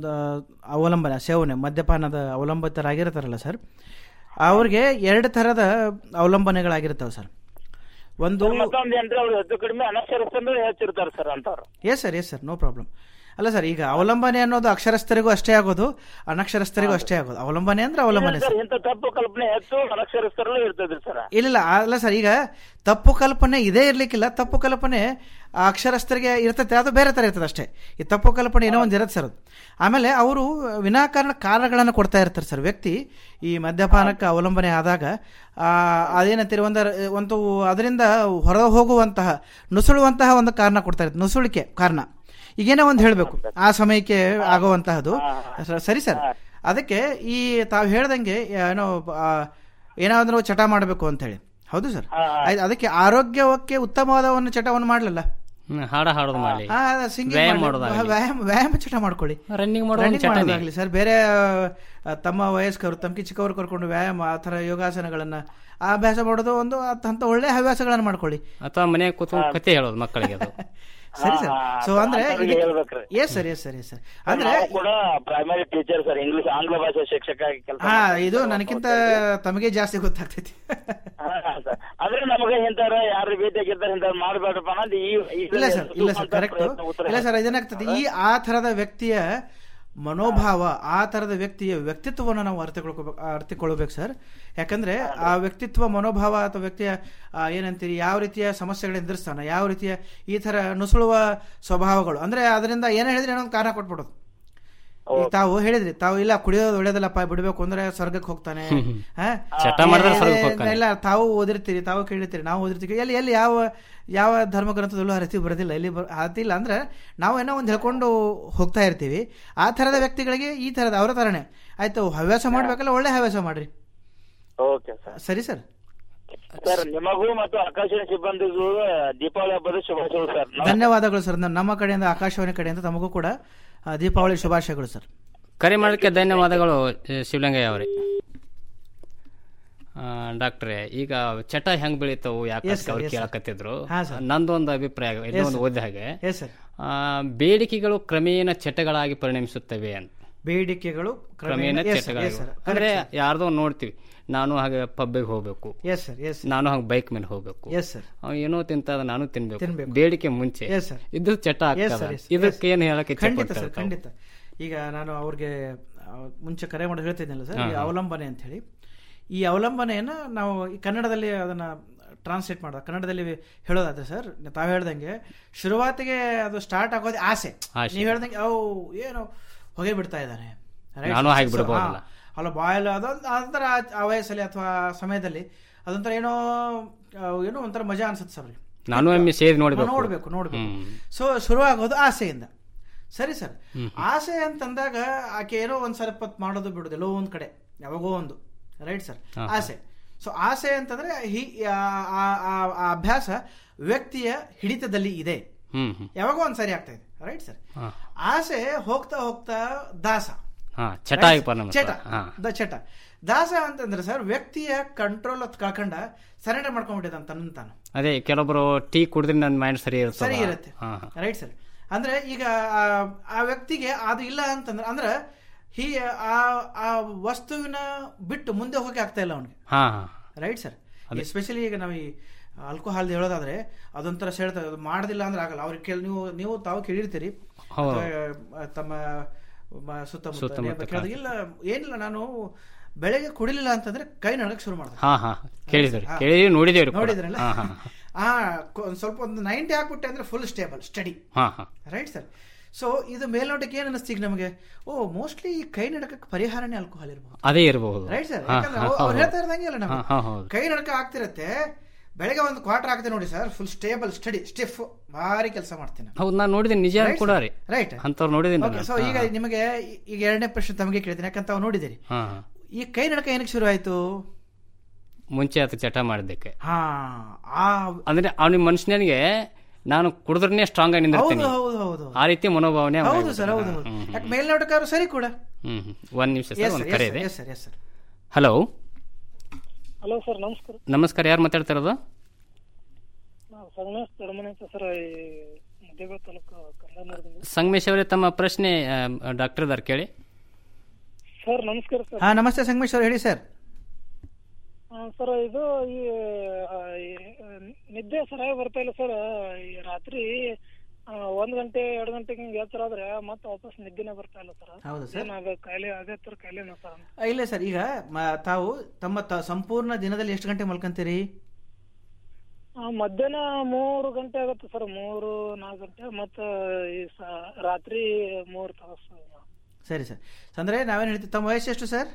ಅವಲಂಬನೆ ಸೇವನೆ ಮದ್ಯಪಾನದ ಅವಲಂಬಿತರಾಗಿರ್ತಾರಲ್ಲ ಸರ್ ಅವ್ರಿಗೆ ಎರಡು ಥರದ ಅವಲಂಬನೆಗಳಾಗಿರ್ತಾವೆ ಸರ್ ಒಂದು ಮತ್ತೊಂದ್ ಏನ್ರಿ ಅವ್ರು ಹೆಚ್ಚು ಕಡಿಮೆ ಅನಕ್ಷರಸ್ಥಂದ್ರೆ ಹೆಚ್ಚಿರ್ತಾರ ಸರ್ ಅಂತವ್ರು yes sir yes sir no problem ಅಲ್ಲ ಸರ್ ಈಗ ಅವಲಂಬನೆ ಅನ್ನೋದು ಅಕ್ಷರಸ್ಥರಿಗೂ ಅಷ್ಟೇ ಆಗೋದು ಅನಕ್ಷರಸ್ಥರಿಗೂ ಅಷ್ಟೇ ಆಗೋದು ಅವಲಂಬನೆ ಅಂದ್ರೆ ಅವಲಂಬನೆ ಸರ್ ಸರ್ ಇಂತ ತಪ್ಪು ಕಲ್ಪನೆ ಹೆಚ್ಚು ಅನಕ್ಷರಸ್ಥರಲ್ಲೇ ಇರ್ತದ್ರಿ ಸರ್ ಇಲ್ಲ ಅಲ್ಲ ಸರ್ ಈಗ ತಪ್ಪು ಕಲ್ಪನೆ ಇದೇ ಇರ್ಲಿಕ್ಕಿಲ್ಲ ತಪ್ಪು ಕಲ್ಪನೆ ಆ ಅಕ್ಷರಸ್ಥರಿಗೆ ಇರ್ತೈತೆ ಅದು ಬೇರೆ ಥರ ಇರ್ತದೆ ಅಷ್ಟೇ ಈ ತಪ್ಪು ಕಲ್ಪನೆ ಏನೋ ಒಂದು ಇರುತ್ತೆ ಸರ್ ಅದು ಆಮೇಲೆ ಅವರು ವಿನಾಕಾರಣ ಕಾರಣಗಳನ್ನು ಕೊಡ್ತಾ ಇರ್ತಾರೆ ಸರ್ ವ್ಯಕ್ತಿ ಈ ಮದ್ಯಪಾನಕ್ಕೆ ಅವಲಂಬನೆ ಆದಾಗ ಆ, ಅದೇನಂತೀರಿ ಒಂದು ಒಂದು ಅದರಿಂದ ಹೊರ ಹೋಗುವಂತಹ ನುಸುಳುವಂತಹ ಒಂದು ಕಾರಣ ಕೊಡ್ತಾ ಇರುತ್ತೆ ನುಸುಳಿಕೆ ಕಾರಣ ಈಗೇನೋ ಒಂದು ಹೇಳಬೇಕು ಆ ಸಮಯಕ್ಕೆ ಆಗುವಂತಹದ್ದು ಸ- ಸರಿ ಸರ್ ಅದಕ್ಕೆ ಈ ತಾವು ಹೇಳ್ದಂಗೆ ಏನೋ ಆ, ಏನಾದ್ರೂ ಚಟ ಮಾಡಬೇಕು ಅಂತ ಹೇಳಿ ಹೌದು ಸರ್ ಆಯ್ತು ಅದಕ್ಕೆ ಆರೋಗ್ಯಕ್ಕೆ ಉತ್ತಮವಾದ ಒಂದು ಚಟವನ್ನು ಮಾಡಲಲ್ಲ ಹ್ಮ್, ಹಾಡ ಹಾಡೋದು ಮಾಡಿ ಆ, singing ವ್ಯಾಯಾಮ ಮಾಡ್ಲಿ. ಮಾಡೋದಾಗಲಿ. ವ್ಯಾಯಾಮ ವ್ಯಾಯಾಮ ಚಟ ಮಾಡ್ಕೊಳ್ಳಿ ರನ್ನಿಂಗ್ ಮಾಡೋದು Running ಚಟನೇ. ಮಾಡೋದಾಗ್ಲಿ ಸರ್ ಬೇರೆ ಆ, ತಮ್ಮ ವಯಸ್ಕರು ತಮ್ಕಿ ಚಿಕ್ಕವರು ಕರ್ಕೊಂಡು ವ್ಯಾಯಾಮ ಆ ಥರ ಯೋಗಾಸನಗಳನ್ನ ಆ ಅಭ್ಯಾಸ ಮಾಡೋದು ಒಂದು ಅಂತ ಅಂತ ಒಳ್ಳೆ ಹವ್ಯಾಸಗಳನ್ನು ಮಾಡ್ಕೊಳ್ಳಿ ಅಥವಾ ಮನೆಗೆ ಕೂತ್ಕೊಂಡು ಕತೆ ಹೇಳೋದು ಮಕ್ಕಳಿಗೆ ಅದು ಸರಿ ಸರ್ ಸೊ ಅಂದ್ರೆ ಅಂತವ್ರಿಗೆ ಹೇಳ್ಬೇಕ್ರಿ. Yes sir yes sir yes sir ಅಂದ್ರೆ ನಾವು ಕೂಡ ಪ್ರೈಮರಿ ಟೀಚರ್ ಸರ್ ಇಂಗ್ಲಿಷ್ ಆಂಗ್ಲ ಭಾಷೆ ಶಿಕ್ಷಕ ಆಗಿ ಕೆಲಸ ಹಾ ಇದು ನನಗಿಂತ ತಮಗೆ ಜಾಸ್ತಿ ಗೊತ್ತಾಗ್ತೈತಿ ಅಂದ್ರೆ ನಮಗೆ ಇಂಥವ್ರ ಯಾರು ಭೇಟಿಯಾಗಿರ್ತಾರೆ ಇಂಥವ್ರು ಮಾಡ್ಬೇಡಪ್ಪ ಅನ್ನೋದು ಈ ಈ- ಇಲ್ಲ ಸರ್ ಇಲ್ಲ ಸರ್ ಅಂತ ಕರೆಕ್ಟ್ ಪ್ರಯತ್ನ ಉತ್ತರ ಇಲ್ಲ ಸರ್ ಇದೇನಾಗ್ತದೆ ಈ ಆ ಥರದ ವ್ಯಕ್ತಿಯ ಮನೋಭಾವ ಆ ಥರದ ವ್ಯಕ್ತಿಯ ವ್ಯಕ್ತಿತ್ವವನ್ನು ನಾವು ಅರ್ಥಕೊಳ್ಕೋಬೇಕು ಅರ್ಥಕೊಳ್ಳಬೇಕು ಸರ್ ಯಾಕಂದ್ರೆ ಆ ವ್ಯಕ್ತಿತ್ವ ಮನೋಭಾವ ಅಥವಾ ವ್ಯಕ್ತಿಯ ಆ, ಏನಂತೀರಿ ಯಾವ ರೀತಿಯ ಸಮಸ್ಯೆಗಳನ್ನ ಎದುರಿಸ್ತಾನೆ ಯಾವ ರೀತಿಯ ಈ ಥರ ನುಸುಳುವ ಸ್ವಭಾವಗಳು ಅಂದ್ರೆ ಅದರಿಂದ ಏನೇ ಹೇಳಿದ್ರೆ ಏನೋ ಒಂದು ಕಾರಣ ಕೊಟ್ಬಿಡೋದು ಈಗ ತಾವು ಹೇಳಿದ್ರಿ ತಾವು ಇಲ್ಲ ಕುಡಿಯೋದು ಒಳ್ಳೇದಲ್ಲಪ್ಪ ಬಿಡಬೇಕು ಅಂದ್ರೆ ಸ್ವರ್ಗಕ್ಕೆ ಹೋಗ್ತಾನೆ ಹಾ? ಚಟ ಮಾಡಿದ್ರೆ ಏ, ಸ್ವರ್ಗಕ್ಕೆ ಹೋಗ್ತಾನೆ. ಇಲ್ಲ ತಾವು ಓದಿರ್ತೀರಿ ತಾವು ಕೇಳಿರ್ತೀರಿ ನಾವು ಓದಿರ್ತೀವಿ ಎಲ್ಲಿ ಎಲ್ಲಿ ಯಾವ ಯಾವ ಧರ್ಮ ಗ್ರಂಥದಲ್ಲೂ ಆ ರೀತಿ ಬರೋದಿಲ್ಲ ಇಲ್ಲಿ ಬರ್ ಅದಿಲ್ಲ ಅಂದ್ರೆ ನಾವು ಏನೋ ಒಂದು ಹೇಳ್ಕೊಂಡು ಹೋಗ್ತಾ ಇರ್ತೀವಿ ಆ ಥರದ ವ್ಯಕ್ತಿಗಳಿಗೆ ಈ ಥರದ ಅವರ ಥರನೇ ಆಯ್ತು ಹವ್ಯಾಸ ಮಾಡ್ಬೇಕಲ್ಲ ಒಳ್ಳೆ ಹವ್ಯಾಸ ಮಾಡ್ರಿ ಓಕೆ ಸರ್ ಸರಿ ಸರ್ ಸರ್ ನಿಮಗೂ ಮತ್ತು ಆಕಾಶವಾಣಿ ಸಿಬ್ಬಂದಿಗೂ ದೀಪಾವಳಿ ಹಬ್ಬದ ಶುಭಾಶಯಗಳು ಸರ್ ನಮಸ್ತೆ. ಧನ್ಯವಾದಗಳು ಸರ್ ನಮ್ಮ- ನಮ್ಮ ಕಡೆಯಿಂದ ಆಕಾಶವಾಣಿ ಕಡೆಯಿಂದ ತಮಗೂ ಕೂಡ ಆ, ದೀಪಾವಳಿ ಶುಭಾಶಯಗಳು ಸರ್ ಕರೆ ಮಾಡೋಕ್ಕೆ ಧನ್ಯವಾದಗಳು ಆ, ಶಿವಲಿಂಗಯ್ಯ ಅವರೇ ಆ, ಡಾಕ್ಟ್ರೇ ಈಗ ಚಟ ಹೆಂಗ್ ಬೆಳಿತಾವು Yes, ಯಾಕೆ sir, ಅವ್ರು yes, sir. ಕೇಳಕತ್ತಿದ್ರು ಹಾ, sir. ನಂದೊಂದು ಅಭಿಪ್ರಾಯ ಇನ್ನೊಂದು sir. ಓದಿದ ಹಾಗೆ Yes, sir. ಆ, ಬೇಡಿಕೆಗಳು ಕ್ರಮೇಣ ಚಟಗಳಾಗಿ ಪರಿಣಮಿಸುತ್ತವೆ ಅಂತ ಬೇಡಿಕೆಗಳು ಕ್ರಮೇಣ Yes, sir, ಚಟಗಳು yes, sir. ಅಂದ್ರೆ Correct, sir. ಯಾರ್ದೋ ಒಂದ್ ನೋಡ್ತೀವಿ ನಾನು ಹಾಗೆ ಪಬ್ಬಿಗೆ ಹೋಗ್ಬೇಕು Yes, sir, yes, sir. ನಾನು ಹಾಗೆ ಬೈಕ್ ಮೇಲೆ ಹೋಗ್ಬೇಕು Yes, sir. ಅವ್ನು ಏನೋ ತಿಂತದ ನಾನು ತಿನ್ಬೇಕು ತಿನ್ಬೇಕು. ಬೇಡಿಕೆ ಮುಂಚೆ Yes, sir. ಇದು ಚಟ Yes, ಆಗ್ತದ sir, yes, ಇದಕ್ಕೆ yes. ಏನ್ ಹೇಳಕ್ಕೆ ಖಂಡಿತ ಇಚ್ಛೆ ಸರ್ ಖಂಡಿತ ಈಗ ನಾನು ಅವ್ರಿಗೆ ಆ, ಮುಂಚೆ ಕರೆ ಮಾಡಿ ಹೇಳ್ತಿದ್ನಲ್ಲ ಸರ್ ಹಾ, ಈ ಹಾ. ಅವಲಂಬನೆ ಅಂತ ಹೇಳಿ ಈ ಅವಲಂಬನೆಯನ್ನ ನಾವು ಈ ಕನ್ನಡದಲ್ಲಿ ಅದನ್ನ ಟ್ರಾನ್ಸ್ಲೇಟ್ ಮಾಡೋದು ಕನ್ನಡದಲ್ಲಿ ಹೇಳೋದಾದ್ರೆ ಸರ್ ತಾವು ಹೇಳ್ದಂಗೆ ಶುರುವಾತಿಗೆ ಅದು ಸ್ಟಾರ್ಟ್ ಆಗೋದೇ ಆಸೆ ಆಸೆ. ನೀವು ಹೇಳ್ದಂಗೆ ಅವು ಏನು ಹೊಗೆ ಬಿಡ್ತಾ ಇದ್ದಾನೆ Right? ನಾನು ಹಾಗೆ So, ಬಿಡ್ಬೋದಲ್ಲ. ಹಾ, ಅಲ್ಲ ಬಾಯಲ್ ಅದೊಂದು ಅದೊಂಥರ ಆ- ಆ ವಯಸ್ಸಲ್ಲಿ ಅಥವಾ ಸಮಯದಲ್ಲಿ ಅದೊಂಥರ ಏನೋ ಆ, ಏನೋ ಒಂಥರ ಮಜಾ ಅನ್ಸುತ್ತೆ ಸರ್ ಅವ್ರಿಗೆ. ನಾನು ಒಮ್ಮೆ ಸೇರಿ ನೋಡ್ಬೇಕು. ನೋಡ್ಬೇಕು ನೋಡ್ಬೇಕು ಹ್ಮ್. ಸೊ ಶುರುವಾಗೋದು ಆಸೆಯಿಂದ ಸರಿ ಸರ್ ಹ್ಮ್. ಆಸೆ ಅಂತಂದಾಗ ಆಕೆ ಏನೋ ಒಂದ್ ಸ್ವಲ್ಪ ಹೊತ್ತು ಮಾಡೋದು ಬಿಡೋದು ಎಲ್ಲೋ ಒಂದ್ ಕಡೆ ಯಾವಾಗೋ ಒಂದು ರೈಟ್ ಸರ್ ಹಾ, ಹಾ. ಆಸೆ ಸೊ ಆಸೆ ಅಂತಂದ್ರೆ ಹಿ ಆ- ಆ- ಆ- ಆ ಅಭ್ಯಾಸ ವ್ಯಕ್ತಿಯ ಹಿಡಿತದಲ್ಲಿ ಇದೆ ಹ್ಮ್ ಹ್ಮ್ ಯಾವಾಗೋ ಒಂದ್ ಸರಿ ಆಗ್ತಾ ಇದೆ ರೈಟ್ ಸರ್ ಹಾ. ಆಸೆ ಹೋಗ್ತಾ ಹೋಗ್ತಾ ದಾಸ ಹಾ ಚಟ Right, ಆಗಿ sir? ಪರಿಣಾಮ ಚಟ ಹಾ ದ ಚಟ ದಾಸ ಅಂತಂದ್ರೆ ಸರ್ ವ್ಯಕ್ತಿಯ ಕಂಟ್ರೋಲ್ ಕಳ್ಕೊಂಡ ಸರೆಂಡರ್ ಮಾಡ್ಕೊಂಡ್ಬಿಟ್ಟಿದ್ದಾನೆ ತನ್ನ ತಾನು ಅದೇ ಕೆಲವೊಬ್ರು ಟೀ ಕುಡಿದ್ರೆ ನನ್ನ ಮೈಂಡ್ ಸರಿ ಇರ್ತದೆ ಸರಿ ಇರುತ್ತೆ ಹಾ ಹಾ. ರೈಟ್ ಸರ್ ಅಂದ್ರೆ ಈಗ ಆ- ಆ ವ್ಯಕ್ತಿಗೆ ಅದು ಇಲ್ಲ ಅಂತಂದ್ರೆ ಅಂದ್ರೆ ಹೀ ಆ ಆ ವಸ್ತುವಿನ ಬಿಟ್ಟು ಮುಂದೆ ಹೋಗಕ್ಕೆ ಆಗ್ತಾ ಇಲ್ಲ ಅವನಿಗೆ ಹಾ ಹಾ ರೈಟ್ ಸರ್ ಅದೇ. ಎಸ್ಪೆಷಲಿ ಈಗ ನಾವು ಈ ಆಲ್ಕೋಹಾಲ್ ಹೇಳೋದಾದ್ರೆ ಅದೊಂಥರ ಸೆಳ್ತಾರೆ ಅದು ಮಾಡೋದಿಲ್ಲ ಅಂದ್ರೆ ಆಗಲ್ಲ ಅವ್ರಿಗೆ ಕೇಳಿ ನೀವು ನೀವು ತಾವು ಕೇಳಿರ್ತೀರಿ ಹೌದು. ಅಥವಾ ತಮ್ಮ ಮ- ಸುತ್ತಮುತ್ತ ಸುತ್ತಮುತ್ತ ನೀವು ಕೇಳಿದಾಗ, ಇಲ್ಲ ಏನಿಲ್ಲ ನಾನು ಬೆಳಗ್ಗೆ ಕುಡಿಲಿಲ್ಲ ಅಂತಂದ್ರೆ ಕೈ ನಡಕ್ ಶುರು ಮಾಡ್ತಾರೆ ಹಾ ಹಾ ಕೇಳಿದ್ರಿ ಹಾ. ಕೇಳಿ ನೋಡಿದೇವ್ರಿ ಕೂಡ. ನೋಡಿದ್ರಲ್ಲ ಹಾ ಹಾ ಆ ಕೊ- ಒಂದ್ ಸ್ವಲ್ಪ ಒಂದು ನೈಂಟಿ ಹಾಕ್ಬಿಟ್ಟೆ ಅಂದ್ರೆ ಫುಲ್ ಸ್ಟೇಬಲ್ ಸ್ಟಡಿ ಹಾ ಹಾ ರೈಟ್ ಸರ್ ಸೊ ಇದು ಮೇಲ್ನೋಟಕ್ಕೆ ಏನು ಅನಿಸ್ತೀಗ ನಮಗೆ ಓ ಮೋಸ್ಟ್ಲಿ ಈ ಕೈ ನಡಕಕ್ಕೆ ಪರಿಹಾರನೇ ಆಲ್ಕೋಹಾಲ್ ಇರಬಹುದು ಅದೇ ಇರಬಹುದು ರೈಟ್ ಸರ್ ಹಾ, ಯಾಕಂದ್ರೆ ಹಾ, ಅವ್ರು- ಅವ್ರು ಹೌದು. ಹೇಳ್ತಾ ಇರ್ದಂಗೆ ಅಲ್ಲ ಹಾ, ನಮಗೆ ಹಾ, ಹೌದು. ಕೈ ನಡಕ ಆಗ್ತಿರತ್ತೆ ಬೆಳಗ್ಗೆ ಒಂದು ಕ್ವಾರ್ಟರ್ ಆಗ್ತದೆ ನೋಡಿ sir full stable steady stiff ಭಾರಿ ಕೆಲಸ ಮಾಡ್ತೀನಿ ಹೌದು ನಾನು ನೋಡಿದ್ದೀನಿ ನಿಜ Right, ಕೂಡ sir. ರೀ Right. ಅಂತವ್ರು ನೋಡಿದ್ದೀನಿ ಓಕೆ ಸೊ ಈಗ ನಿಮಗೆ ಈ- ಈಗ ಎರಡನೇ ಪ್ರಶ್ನೆ ತಮಗೆ ಕೇಳ್ತೀನಿ ಯಾಕಂತ ತಾವು ನೋಡಿದ್ದೀರಿ ಹಾ ಈ ಕೈ ನಡಕ ಏನಕ್ಕೆ ಶುರು ಆಯ್ತು ಮುಂಚೆ ಅದು ಚಟ ಮಾಡಿದ್ದಕ್ಕೆ ಹಾ ಆ ಅಂದ್ರೆ ಅವನಿಗೆ ಮನುಷ್ಯನಿಗೆ ನಾನು ಕುಡಿದ್ರೆ ಸ್ಟ್ರಾಂಗ್ ಆಗಿ ನಿಂದಿರ್ತೀನಿ ಹೌದು, ಹೌದು, ಹೌದು. ಆ ರೀತಿ ಮನೋಭಾವನೆ ಅವ್ನಿಗೆ ಹೌದು ಸರ್ ಹೌದು ಆಗ್ಬಿಟ್ಟಿದೆ. ಹೌದು ಹ್ಮ್, ಯಾಕೆ ಮೇಲ್ನೋಟಕ್ಕಾದ್ರು ಸರಿ ಕೂಡ ಹ್ಮ್ ಹ್ಮ್. ಒಂದ್ ನಿಮಿಷ Yes, ಸರ್ ಒಂದು sir, ಕರೆ yes, ಇದೆ yes, sir, yes, sir. Hello hello sir ನಮಸ್ಕಾರ ನಮಸ್ಕಾರ ಯಾರು ಮಾತಾಡ್ತಿರೋದು ನಾವು ಸಂಗಮೇಶ್ ದೊಡ್ಡಮನೆ ಅಂತ ಸರ್ ಈ ಮುದ್ದೇಬೇಳ ತಾಲೂಕು ಕಂದಾನೂರದಿಂದ ಸಂಗಮೇಶ್ ಅವರೇ ತಮ್ಮ ಪ್ರಶ್ನೆ ಡಾಕ್ಟರ್ ಇದಾರೆ ಕೇಳಿ ಸರ್ ನಮಸ್ಕಾರ ಸರ್ ಹಾ ನಮಸ್ತೆ ಸಂಗಮೇಶ್ ಅವ್ರು ಹೇಳಿ ಸರ್ ಆ, ಸರ್ ಇದು ಈ ಆ, ಈ, ಆ, ನಿದ್ದೆ ಸರಿಯಾಗಿ ಬರ್ತಾ ಇಲ್ಲ ಸರ್ ಈ ರಾತ್ರಿ ಆ, ಒಂದ್ ಗಂಟೆ ಎರಡು ಗಂಟೆಗೆ ಹಿಂಗೆ ಎಚ್ಚರ ಆದ್ರೆ ಮತ್ತೆ ವಾಪಸ್ ನಿದ್ದೆನೇ ಬರ್ತಾ ಇಲ್ಲ ಸರ್ ಹೌದಾ sir? ಏನ್ ಅದು ಕಾಯಿಲೆ ಅದೇ ತರ ಕಾಯಿಲೆನಾ ಸರ್ ಆ, ಇಲ್ಲ ಸರ್ ಈಗ ಮ- ತಾವು ತಮ್ಮ ತ- ಸಂಪೂರ್ಣ ದಿನದಲ್ಲಿ ಎಷ್ಟು ಗಂಟೆ ಮಲ್ಕೊಂತೀರಿ ಆ, ಮಧ್ಯಾಹ್ನ ಮೂರು ಗಂಟೆ ಆಗುತ್ತೆ ಸರ್ ಮೂರು ನಾಲ್ಕು ಗಂಟೆ ಮತ್ತ ಈ ಸ- ರಾತ್ರಿ ಮೂರು ತಾಸು ಸರಿ ಸರ್ ಅಂದ್ರೆ ನಾವೇನು ಹೇಳ್ತೀವಿ ತಮ್ಮ ವಯಸ್ಸು ಎಷ್ಟು ಸರ್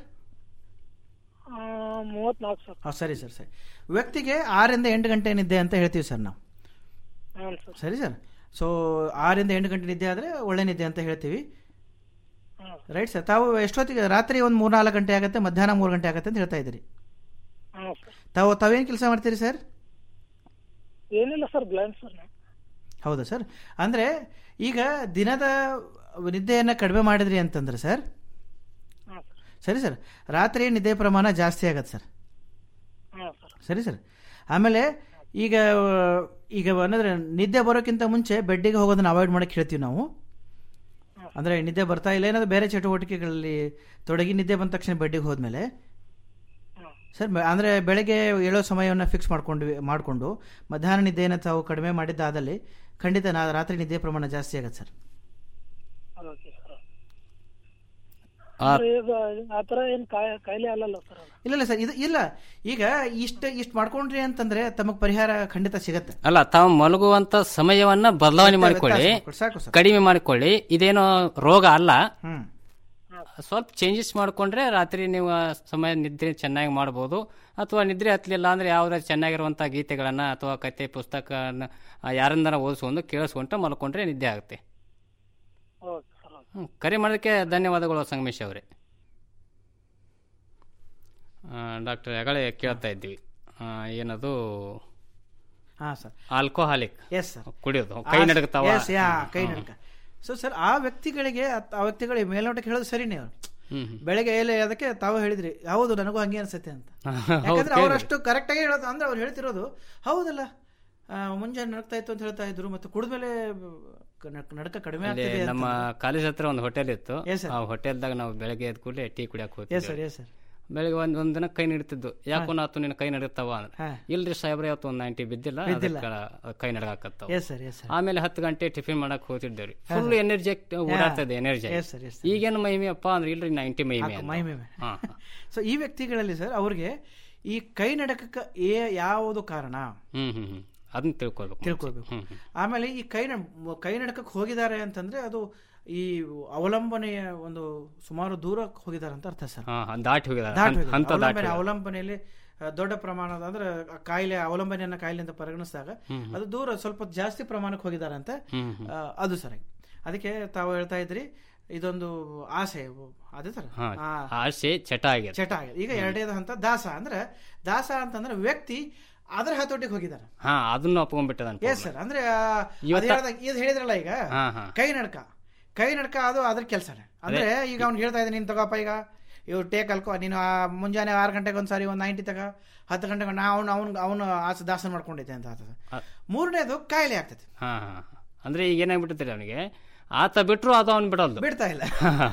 ಆ, ಮೂವತ್ನಾಲ್ಕು ಸರ್ ಹಾಂ ಸರಿ ಸರ್ ಸರಿ ವ್ಯಕ್ತಿಗೆ ಆರರಿಂದ ಎಂಟು ಗಂಟೆ ನಿದ್ದೆ ಅಂತ ಹೇಳ್ತೀವಿ ಸರ್ ನಾವು ಹ್ಞೂ ಸರ್ ಸರಿ ಸರ್ ಸೊ ಆರಿಂದ ಎಂಟು ಗಂಟೆ ನಿದ್ದೆ ಆದರೆ ಒಳ್ಳೆ ನಿದ್ದೆ ಅಂತ ಹೇಳ್ತೀವಿ ರೈಟ್ ಸರ್ ತಾವು ಎಷ್ಟೊತ್ತಿಗೆ ರಾತ್ರಿ ಒಂದು ಮೂರು ನಾಲ್ಕು ಗಂಟೆ ಆಗುತ್ತೆ ಮಧ್ಯಾಹ್ನ ಮೂರು ಗಂಟೆ ಆಗುತ್ತೆ ಅಂತ ಹೇಳ್ತಾ ಇದ್ದೀರಿ ಹ್ಞೂ ಸರ್ ತಾವು ತಾವೇನು ಕೆಲಸ ಮಾಡ್ತೀರಿ ಸರ್ ಏನಿಲ್ಲ ಸರ್ ಬ್ಲೈಂಡ್ ಸರ್ ನಾನು ಹೌದಾ ಸರ್ ಅಂದರೆ ಈಗ ದಿನದ ನಿದ್ದೆಯನ್ನು ಕಡಿಮೆ ಮಾಡಿದ್ರಿ ಅಂತಂದ್ರೆ ಸರ್ ಹಾಂ ಸರಿ ಸರ್ ರಾತ್ರಿ ನಿದ್ದೆ ಪ್ರಮಾಣ ಜಾಸ್ತಿ ಆಗತ್ತೆ ಸರ್ ಹಾಂ ಸರ್ ಸರಿ ಸರ್ ಆಮೇಲೆ ಈಗ ಈಗ ಅನ್ನೋದ್ರೆ ನಿದ್ದೆ ಬರೋಕ್ಕಿಂತ ಮುಂಚೆ ಬೆಡ್ಡಿಗೆ ಹೋಗೋದನ್ನ ಅವಾಯ್ಡ್ ಮಾಡಕ್ಕೆ ಹೇಳ್ತೀವಿ ನಾವು ಅಂದರೆ ನಿದ್ದೆ ಬರ್ತಾ ಇಲ್ಲ ಏನಾದರೂ ಬೇರೆ ಚಟುವಟಿಕೆಗಳಲ್ಲಿ ತೊಡಗಿ ನಿದ್ದೆ ಬಂದ ತಕ್ಷಣ ಬೆಡ್ಡಿಗೆ ಹೋದ್ಮೇಲೆ ಸರ್ ಬೆ- ಅಂದರೆ ಬೆಳಗ್ಗೆ ಏಳೋ ಸಮಯವನ್ನು ಫಿಕ್ಸ್ ಮಾಡ್ಕೊಂಡು ಮಾಡಿಕೊಂಡು ಮಧ್ಯಾಹ್ನ ನಿದ್ದೆಯನ್ನು ತಾವು ಕಡಿಮೆ ಮಾಡಿದ್ದಾದಲ್ಲಿ ಖಂಡಿತ ನಾ ರಾತ್ರಿ ನಿದ್ದೆ ಪ್ರಮಾಣ ಜಾಸ್ತಿ ಆಗತ್ತೆ ಸರ್ ಓಕೆ ಸರ್ ಆ- ಅಂದ್ರೆ ಇದು ಆ ಥರ ಏನು ಕಾಯಿ ಕಾಯಿಲೆ ಅಲ್ಲಲ್ಲ ಸರ್ ಅದು ಇಲ್ಲ ಇಲ್ಲ ಸರ್ ಇದು ಇಲ್ಲ ಈಗ ಇಷ್ಟು ಇಷ್ಟು ಮಾಡ್ಕೊಂಡ್ರಿ ಅಂತಂದ್ರೆ ತಮಗೆ ಪರಿಹಾರ ಖಂಡಿತ ಸಿಗತ್ತೆ ಅಲ್ಲ ತಾವು ಮಲಗುವಂತ ಸಮಯವನ್ನ ಬದಲಾವಣೆ ವ್ಯತ್ಯಾಸ ಮಾಡಿಕೊಳ್ಳಿ ಮಾಡ್ಕೊಳ್ಳಿ, ಸಾಕು ಸರ್. ಕಡಿಮೆ ಮಾಡಿಕೊಳ್ಳಿ ಇದೇನೋ ರೋಗ ಅಲ್ಲ ಹ್ಮ್ ಸ್ವಲ್ಪ ಚೇಂಜಸ್ ಮಾಡಿಕೊಂಡ್ರೆ ರಾತ್ರಿ ನೀವು ಆ ಸಮಯ ನಿದ್ರೆ ಚೆನ್ನಾಗಿ ಮಾಡ್ಬೋದು ಅಥವಾ ನಿದ್ರೆ ಹತ್ತಲಿಲ್ಲ ಅಂದ್ರೆ ಯಾವ್ದಾದ್ರು ಚೆನ್ನಾಗಿರುವಂಥ ಗೀತೆಗಳನ್ನ ಅಥವಾ ಕತೆ ಪುಸ್ತಕ ಯಾರಿಂದಾರ ಓದಿಸ್ಕೊಂಡು ಕೇಳಿಸ್ಕೊಂಡ್ರೆ ಮಲ್ಕೊಂಡ್ರೆ ನಿದ್ದೆ ಆಗುತ್ತೆ ಓಕೆ ಸರ್ ಹ್ಮ್. ಕರೆ ಮಾಡೋದಕ್ಕೆ ಧನ್ಯವಾದಗಳು ಸಂಗಮೇಶ್ ಅವರೇ ಡಾಕ್ಟರ್ ಹೆಗಳೆ ಕೇಳ್ತಾ ಇದ್ವಿ ಆ, ಏನದು ಹಾಂ ಸರ್ ಆಲ್ಕೋಹಾಲಿಕ್ ಎಸ್ ಸರ್ ಕುಡಿಯೋದು ಕೈ ನಡಗ್ತಾವ ಎಸ್ ಯಾ ಕೈ ನಡಕ ಸೊ ಸರ್ ಆ ವ್ಯಕ್ತಿಗಳಿಗೆ ಅತ್- ಆ ವ್ಯಕ್ತಿಗಳಿಗೆ ಮೇಲ್ನೋಟಕ್ಕೆ ಹೇಳೋದು ಸರಿನೇ ಅವರು ಹ್ಮ್ ಹ್ಮ್. ಬೆಳಗ್ಗೆ ಎಲೆ ಅದಕ್ಕೆ ತಾವು ಹೇಳಿದ್ರಿ ಹೌದು ನನಗೂ ಹಂಗೆ ಅನ್ಸುತ್ತೆ ಅಂತ ಹೌದು, ಯಾಕಂದ್ರೆ ಕೇಳಿದ್ರಿ. ಅವರಷ್ಟು ಕರೆಕ್ಟಾಗಿ ಹೇಳೋದು ಅಂದ್ರೆ ಅವ್ರು ಹೇಳ್ತಿರೋದು ಹೌದಲ್ಲ ಆ, ಮುಂಜಾನೆ ನಡಕ್ತಾ ಇತ್ತು ಅಂತ ಹೇಳ್ತಾ ಇದ್ರು ಮತ್ತೆ ಕುಡಿದ್ಮೇಲೆ ಕ- ನಡಕ ಕಡಿಮೆ ಅಲ್ಲಿ ಆಗ್ತಿದೆ ನಮ್ಮ ಕಾಲೇಜ್ ಹತ್ರ ಒಂದು ಹೋಟೆಲ್ ಇತ್ತು Yes, sir. ಆ ಹೋಟೆಲ್ದಾಗ ನಾವು ಬೆಳಗ್ಗೆ ಎದ್ದ ಕೂಡಲೇ ಟೀ ಕುಡಿಯಕ್ಕೆ Yes, sir, ಹೋಗ್ತಿದ್ವಿ yes, sir. ಬೆಳಗ್ಗೆ ಒಂದ್ ಒಂದ್ ದಿನ ಕೈ ನಡೀತಿದ್ದು ಯಾಕೋ ನಾತು ನಿನ್ನ ಕೈ ನಡೀತಾವ ಅಂದ್ರೆ ಹಾ. ಇಲ್ರಿ ಸಾಹೇಬ್ರೆ ಅವತ್ತು ಒಂದ್ ನೈಂಟಿ ಬಿದ್ದಿಲ್ಲ ಬಿದ್ದಿಲ್ಲ. ಅದಕ್ಕ ಕೈ ನಡಗಾಕತ್ತಾವ Yes, sir, yes, sir. ಆಮೇಲೆ ಹತ್ತು ಗಂಟೆ ಟಿಫಿನ್ ಮಾಡಕ್ ಹೋಗ್ತಿದ್ದೇವ್ರಿ ಹಾ, ಫುಲ್ sir. ಎನರ್ಜಿ ಓಡಾಡ್ತದೆ energy Yes, sir, yes, sir. ಈಗೇನು ಮಹಿಮೆ ಅಪ್ಪ ಅಂದ್ರೆ ಇಲ್ರಿ ನೈಂಟಿ ಮಹಿಮೆ ಹಾಕು, ಅಂತ. ಮಹಿಮೆ. ಹಾ ಸೊ ಈ ವ್ಯಕ್ತಿಗಳಲ್ಲಿ ಸರ್ ಅವ್ರಿಗೆ ಈ ಕೈ ನಡಕಕ್ಕೆ ಏ ಯಾವುದು ಕಾರಣ ಹ್ಮ್ ಹ್ಮ್ ಹ್ಮ್ ಅದನ್ನ ತಿಳ್ಕೊಳ್ಬೇಕು ತಿಳ್ಕೊಳ್ಬೇಕು ಹ್ಮ್ ಹ್ಮ್ ಆಮೇಲೆ ಈ ಕೈ ನ- ಕೈ ನಡಕಕ್ಕೆ ಹೋಗಿದ್ದಾರೆ ಅಂತಂದ್ರೆ ಅದು ಈ ಅವಲಂಬನೆಯ ಒಂದು ಸುಮಾರು ದೂರ ಹೋಗಿದ್ದಾರೆ ಅಂತ ಅರ್ಥ ಸರ್ ಹಾ, ಹಾ, ದಾಟಿ ಹೋಗಿದ್ದಾರೆ. ದಾಟಿ ಹಂತ- ಹೋಗಿದ್ದಾರೆ. ಹಂತ ದಾಟಿ ಅವಲಂಬನೆ ಹೋಗಿದ್ದಾರೆ. ಅವಲಂಬನೆಯಲ್ಲಿ ಆ, ದೊಡ್ಡ ಪ್ರಮಾಣದ ಅಂದ್ರೆ ಆ ಕಾಯಿಲೆ ಅವಲಂಬನೆಯನ್ನ ಕಾಯಿಲೆಯಿಂದ ಪರಿಗಣಿಸಿದಾಗ ಹ್ಮ್ ಹ್ಮ್. ಅದು ದೂರ ಸ್ವಲ್ಪ ಜಾಸ್ತಿ ಪ್ರಮಾಣಕ್ಕೆ ಹೋಗಿದ್ದಾರೆ ಅಂತ ಹ್ಮ್ ಹ್ಮ್. ಆ, ಅದು ಸರಿ ಅದಕ್ಕೆ ತಾವು ಹೇಳ್ತಾ ಇದ್ರಿ ಇದೊಂದು ಆಸೆ ಅದೇ ತರ ಹಾ, ಆ, ಆಸೆ ಚಟ ಆಗಿದೆ ಚಟ ಆಗಿದೆ ಈಗ ಎರಡನೇದು ಹಂತ ದಾಸ ಅಂದ್ರೆ ದಾಸ ಅಂತಂದ್ರೆ ವ್ಯಕ್ತಿ ಅದರ ಹತೋಟಿಗೆ ಹೋಗಿದ್ದಾರೆ ಹಾ ಅದನ್ನ ಒಪ್ಕೊಂಡ್ಬಿಟ್ಟದ ಎಸ್ ಸರ್ ಅಂದ್ರೆ ಆ, ಇವತ್ತ- ಅದ್ ಹೇಳ್ದಾಗ- ಇದು ಹೇಳಿದ್ರಲ್ಲ ಈಗ ಹಾ, ಹಾ. ಕೈ ನಡ್ಕ ಕೈ ನಡ್ಕ ಅದು ಅದ್ರ ಕೆಲಸನೇ ಅಂದ್ರೆ ಈಗ ಅವ್ನು ಹೇಳ್ತಾ ಇದ್ದಾನೆ ನೀನು ತಗೋಪ್ಪ ಈಗ ಇವ್ರು ಟೇಕ್ ಅಲ್ಕೋ ನೀನು ಆ ಮುಂಜಾನೆ ಆರು ಗಂಟೆಗೆ ಒಂದ್ಸಾರಿ ಒಂದು ನೈಂಟಿ ತಗ ಹತ್ತು ಗಂಟೆಗೆ ನಾ ಅವ್ನು ಅವ್ನು ಅವನು ಆಸೆ ದಾಸನ ಮಾಡ್ಕೊಂಡೈತೆ ಅಂತ ಆಗ್ತದೆ ಮೂರನೇದು ಕಾಯಿಲೆ ಆಗ್ತದೆ ಹಾ ಹಾ ಅಂದ್ರೆ ಈಗ ಏನಾಗ್ಬಿಟ್ಟಿರ್ತಾರೆ ಅವನಿಗೆ ಆತ ಬಿಟ್ರು ಅದು ಅವ್ನು ಬಿಡಲ್ದು ಬಿಡ್ತಾ ಇಲ್ಲ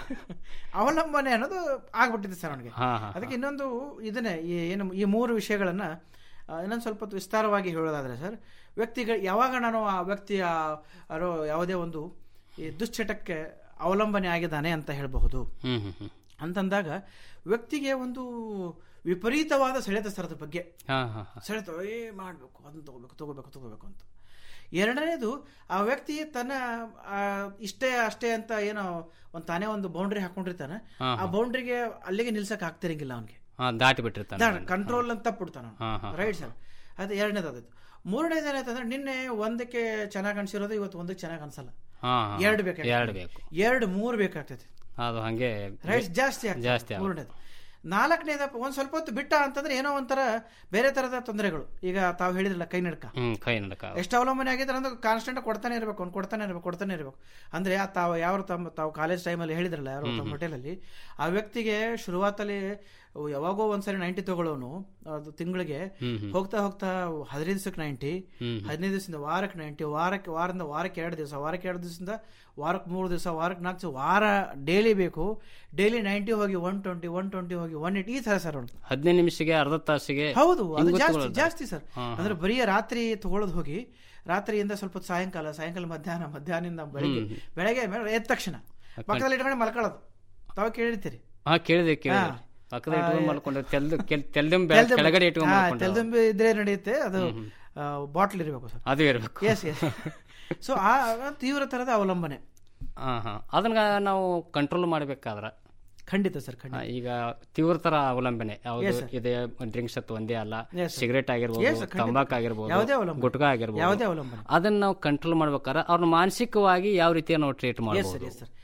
ಅವಲಂಬನೆ ಅನ್ನೋದು ಆಗ್ಬಿಟ್ಟಿದೆ ಸರ್ ಅವನಿಗೆ ಹಾ, ಹಾ, ಅದಕ್ಕೆ ಇನ್ನೊಂದು ಇದನ್ನೇ ಈ ಏನು ಈ ಮೂರು ವಿಷಯಗಳನ್ನ ಆ, ಇನ್ನೊಂದು ಸ್ವಲ್ಪ ಹೊತ್ತು ವಿಸ್ತಾರವಾಗಿ ಹೇಳೋದಾದ್ರೆ ಸರ್ ವ್ಯಕ್ತಿಗಳು ಯಾವಾಗ ನಾನು ಆ ವ್ಯಕ್ತಿಯ ಅರೋ ಯಾವುದೇ ಒಂದು ಈ ದುಶ್ಚಟಕ್ಕೆ ಅವಲಂಬನೆ ಆಗಿದ್ದಾನೆ ಅಂತ ಹೇಳಬಹುದು ಹ್ಮ್ ಹ್ಮ್ ಹ್ಮ್ ಅಂತಂದಾಗ ವ್ಯಕ್ತಿಗೆ ಒಂದು ವಿಪರೀತವಾದ ಸೆಳೆತ ಸರದ ಬಗ್ಗೆ ಹಾ ಹಾ ಹಾ ಸೆಳೆತ ಏ ಮಾಡಬೇಕು ಅದನ್ನ ತಗೋಬೇಕು ತಗೋಬೇಕು ತಗೋಬೇಕು ಅಂತ ಎರಡನೇದು ಆ ವ್ಯಕ್ತಿ ತನ್ನ ಆ, ಇಷ್ಟೇ ಅಷ್ಟೇ ಅಂತ ಏನೋ ಒಂದು ತಾನೇ ಒಂದು ಬೌಂಡ್ರಿ ಹಾಕೊಂಡಿರ್ತಾನೆ ಹಾ, ಆ ಬೌಂಡ್ರಿಗೆ ಅಲ್ಲಿಗೆ ನಿಲ್ಸಕ್ ಆಗ್ತಿರಂಗಿಲ್ಲ ಅವನಿಗೆ ಹಾ ದಾಟಿ ಬಿಟ್ಟಿರ್ತಾನೆ ಕಂಟ್ರೋಲ್ ಅಂತ ತಪ್ಪಿಡ್ತಾನ ಹಾ, ಹಾ, ರೈಟ್ ಸರ್ ಅದು ಎರಡನೇದು ಅದಾಯ್ತು ಮೂರನೇದು ಏನಾಯ್ತಂದ್ರೆ ನಿನ್ನೆ ಒಂದಕ್ಕೆ ಚೆನ್ನಾಗಿ ಅನ್ಸಿರೋದು ಇವತ್ತು ಒಂದಕ್ಕೆ ಚೆನ್ನಾಗಿ ಅನ್ಸಲ್ಲ ಹಾ, ಹಾ. ಎರಡು ಬೇಕು ಎರಡು ಬೇಕು. ಎರಡು ಮೂರು ಬೇಕಾಗ್ತೈತಿ ಅದು ಹಂಗೆ ರೈಟ್ಸ್ ಜಾಸ್ತಿ ಆಗ್ತದೆ ಜಾಸ್ತಿ ಆಗುತ್ತೆ. ಮೂರನೇದು ನಾಲ್ಕನೇದಪ್ಪ ಒಂದ್ ಸ್ವಲ್ಪ ಹೊತ್ತು ಬಿಟ್ಟ ಅಂತಂದ್ರೆ ಏನೋ ಒಂಥರ ಬೇರೆ ತರದ ತೊಂದರೆಗಳು ಈಗ ತಾವು ಹೇಳಿದ್ರಲ್ಲ ಕೈ ನಡ್ಕ ಹ್ಮ್ ಕೈ ನಡಕ ಎಷ್ಟು ಅವಲಂಬನೆ ಆಗಿದ್ರೆ ಅಂದ್ರೆ ಕಾನ್ಸ್ಟೆಂಟ್ ಕೊಡ್ತಾನೆ ಇರಬೇಕು ಅವ್ನು ಕೊಡ್ತಾನೆ ಇರಬೇಕು ಕೊಡ್ತಾನೆ ಇರಬೇಕು ಅಂದ್ರೆ ಆ ತಾವು ಯಾವ ತಮ್ಮ ತಾವು ಕಾಲೇಜ್ ಟೈಮಲ್ಲಿ ಹೇಳಿದ್ರಲ್ಲ ಯಾರೋ ತಮ್ಮ ಹೋಟೆಲಲ್ಲಿ ಆ ವ್ಯಕ್ತಿಗೆ ಶುರುವಾತಲ್ಲಿ ಯಾವಾಗೋ ಒಂದ್ಸರಿ ನೈಂಟಿ ತಗೊಳ್ಳೋನು ಅದು ತಿಂಗಳಿಗೆ ಹ್ಮ್ ಹ್ಮ್. ಹೋಗ್ತಾ ಹೋಗ್ತಾ ಹದಿನೈದು ದಿವಸಕ್ಕೆ ನೈಂಟಿ ಹ್ಮ್. ಹದಿನೈದು ದಿವಸದಿಂದ ವಾರಕ್ಕೆ ನೈಂಟಿ ವಾರಕ್ಕೆ ವಾರದಿಂದ ವಾರಕ್ಕೆ ಎರಡು ದಿವಸ ವಾರಕ್ಕೆ ಎರಡು ದಿವಸದಿಂದ ವಾರಕ್ಕೆ ಮೂರು ದಿವಸ ವಾರಕ್ಕೆ ನಾಲ್ಕು ದಿವಸ ವಾರ ಡೈಲಿ ಬೇಕು ಡೈಲಿ ನೈಂಟಿ ಹೋಗಿ ಒನ್ ಟ್ವೆಂಟಿ ಒನ್ ಟ್ವೆಂಟಿ ಹೋಗಿ ಒನ್ ಏಟ್ ಈ ತರ ಸರ್ ಅವ್ನು ಹದಿನೈದು ನಿಮಿಷಗೆ ಅರ್ಧ ತಾಸಿಗೆ ಹೌದು ಅದು ಹಿಂಗ್ ಜಾಸ್ತಿ ತಗೊಳ್ಳೋದು. ಜಾಸ್ತಿ ಸರ್ ಹಾ, ಹಾ. ಅಂದ್ರೆ ಬರೀ ರಾತ್ರಿ ತಗೊಳ್ಳೋದು ಹೋಗಿ ರಾತ್ರಿಯಿಂದ ಸ್ವಲ್ಪ ಹೊತ್ತು ಸಾಯಂಕಾಲ ಸಾಯಂಕಾಲ ಮಧ್ಯಾಹ್ನ ಮಧ್ಯಾಹ್ನದಿಂದ ಬೆಳಗ್ಗೆ ಹ್ಮ್. ಬೆಳಗ್ಗೆ ಮೇಲೆ ಎದ್ದ ತಕ್ಷಣ ಪಕ್ಕದಲ್ಲಿ ಇಟ್ಕೊಂಡು ಮಲ್ಕೊಳ್ಳೋದು ತಾವು ಕೇಳಿರ್ತೀರಿ ಹಾ ಕೇಳಿದೆ ಕೇಳಿದೆ ಹಾ. ಪಕ್ಕದ ಆ, ಇಟ್ಕೊಂಡು ಮಲ್ಕೊಂಡು ತೆಲ್ದು ಕೆಲ್- ತೆಲ್ದುಂಬೆ ತೆಲ್ದುಂಬೆ- ಕೆಳಗಡೆ ಇಟ್ಕೊಂಡು ಹಾ, ಮಲ್ಕೊಂಡು ತೆಲ್ದುಂಬೆ ಇದ್ರೆ ನಡೆಯುತ್ತೆ ಅದು ಹ್ಮ್, ಬಾಟ್ಲ್ ಇರಬೇಕು ಸರ್ ಅದು ಇರ್ಬೇಕು ಎಸ್ ಎಸ್ ಸೊ ಆ ಆ ತೀವ್ರ ತರದ ಅವಲಂಬನೆ ಹಾ ಹಾ ಅದನ್ನ ನಾವು ಕಂಟ್ರೋಲ್ ಮಾಡ್ಬೇಕಾದ್ರ ಖಂಡಿತ ಸರ್ ಖಂಡಿತ ಈಗ ತೀವ್ರತರ ಅವಲಂಬನೆ Yes, ಯಾವುದು sir. ಇದೆ ಡ್ರಿಂಕ್ಸ್ ಅದು ಒಂದೇ ಅಲ್ಲ Yes, sir. ಸಿಗರೇಟ್ Yes, ಆಗಿರ್ಬೋದು sir, ಖಂಡಿತ. ತಂಬಾಕು ಆಗಿರ್ಬೋದು ಯಾವುದೇ ಅವಲಂಬನೆ. ಗುಟ್ಕಾ ಆಗಿರ್ಬೋದು ಯಾವುದೇ ಅವಲಂಬನೆ. ಅದನ್ನ ನಾವು ಕಂಟ್ರೋಲ್ ಮಾಡ್ಬೇಕಾದ್ರೆ ಅವ್ರನ್ನ ಮಾನಸಿಕವಾಗಿ ಯಾವ ರೀತಿ ನಾವು ಟ್ರೀಟ್ ಎಸ್ ಸರ್ ಮಾಡಬಹುದು ಎಸ್ ಸರ್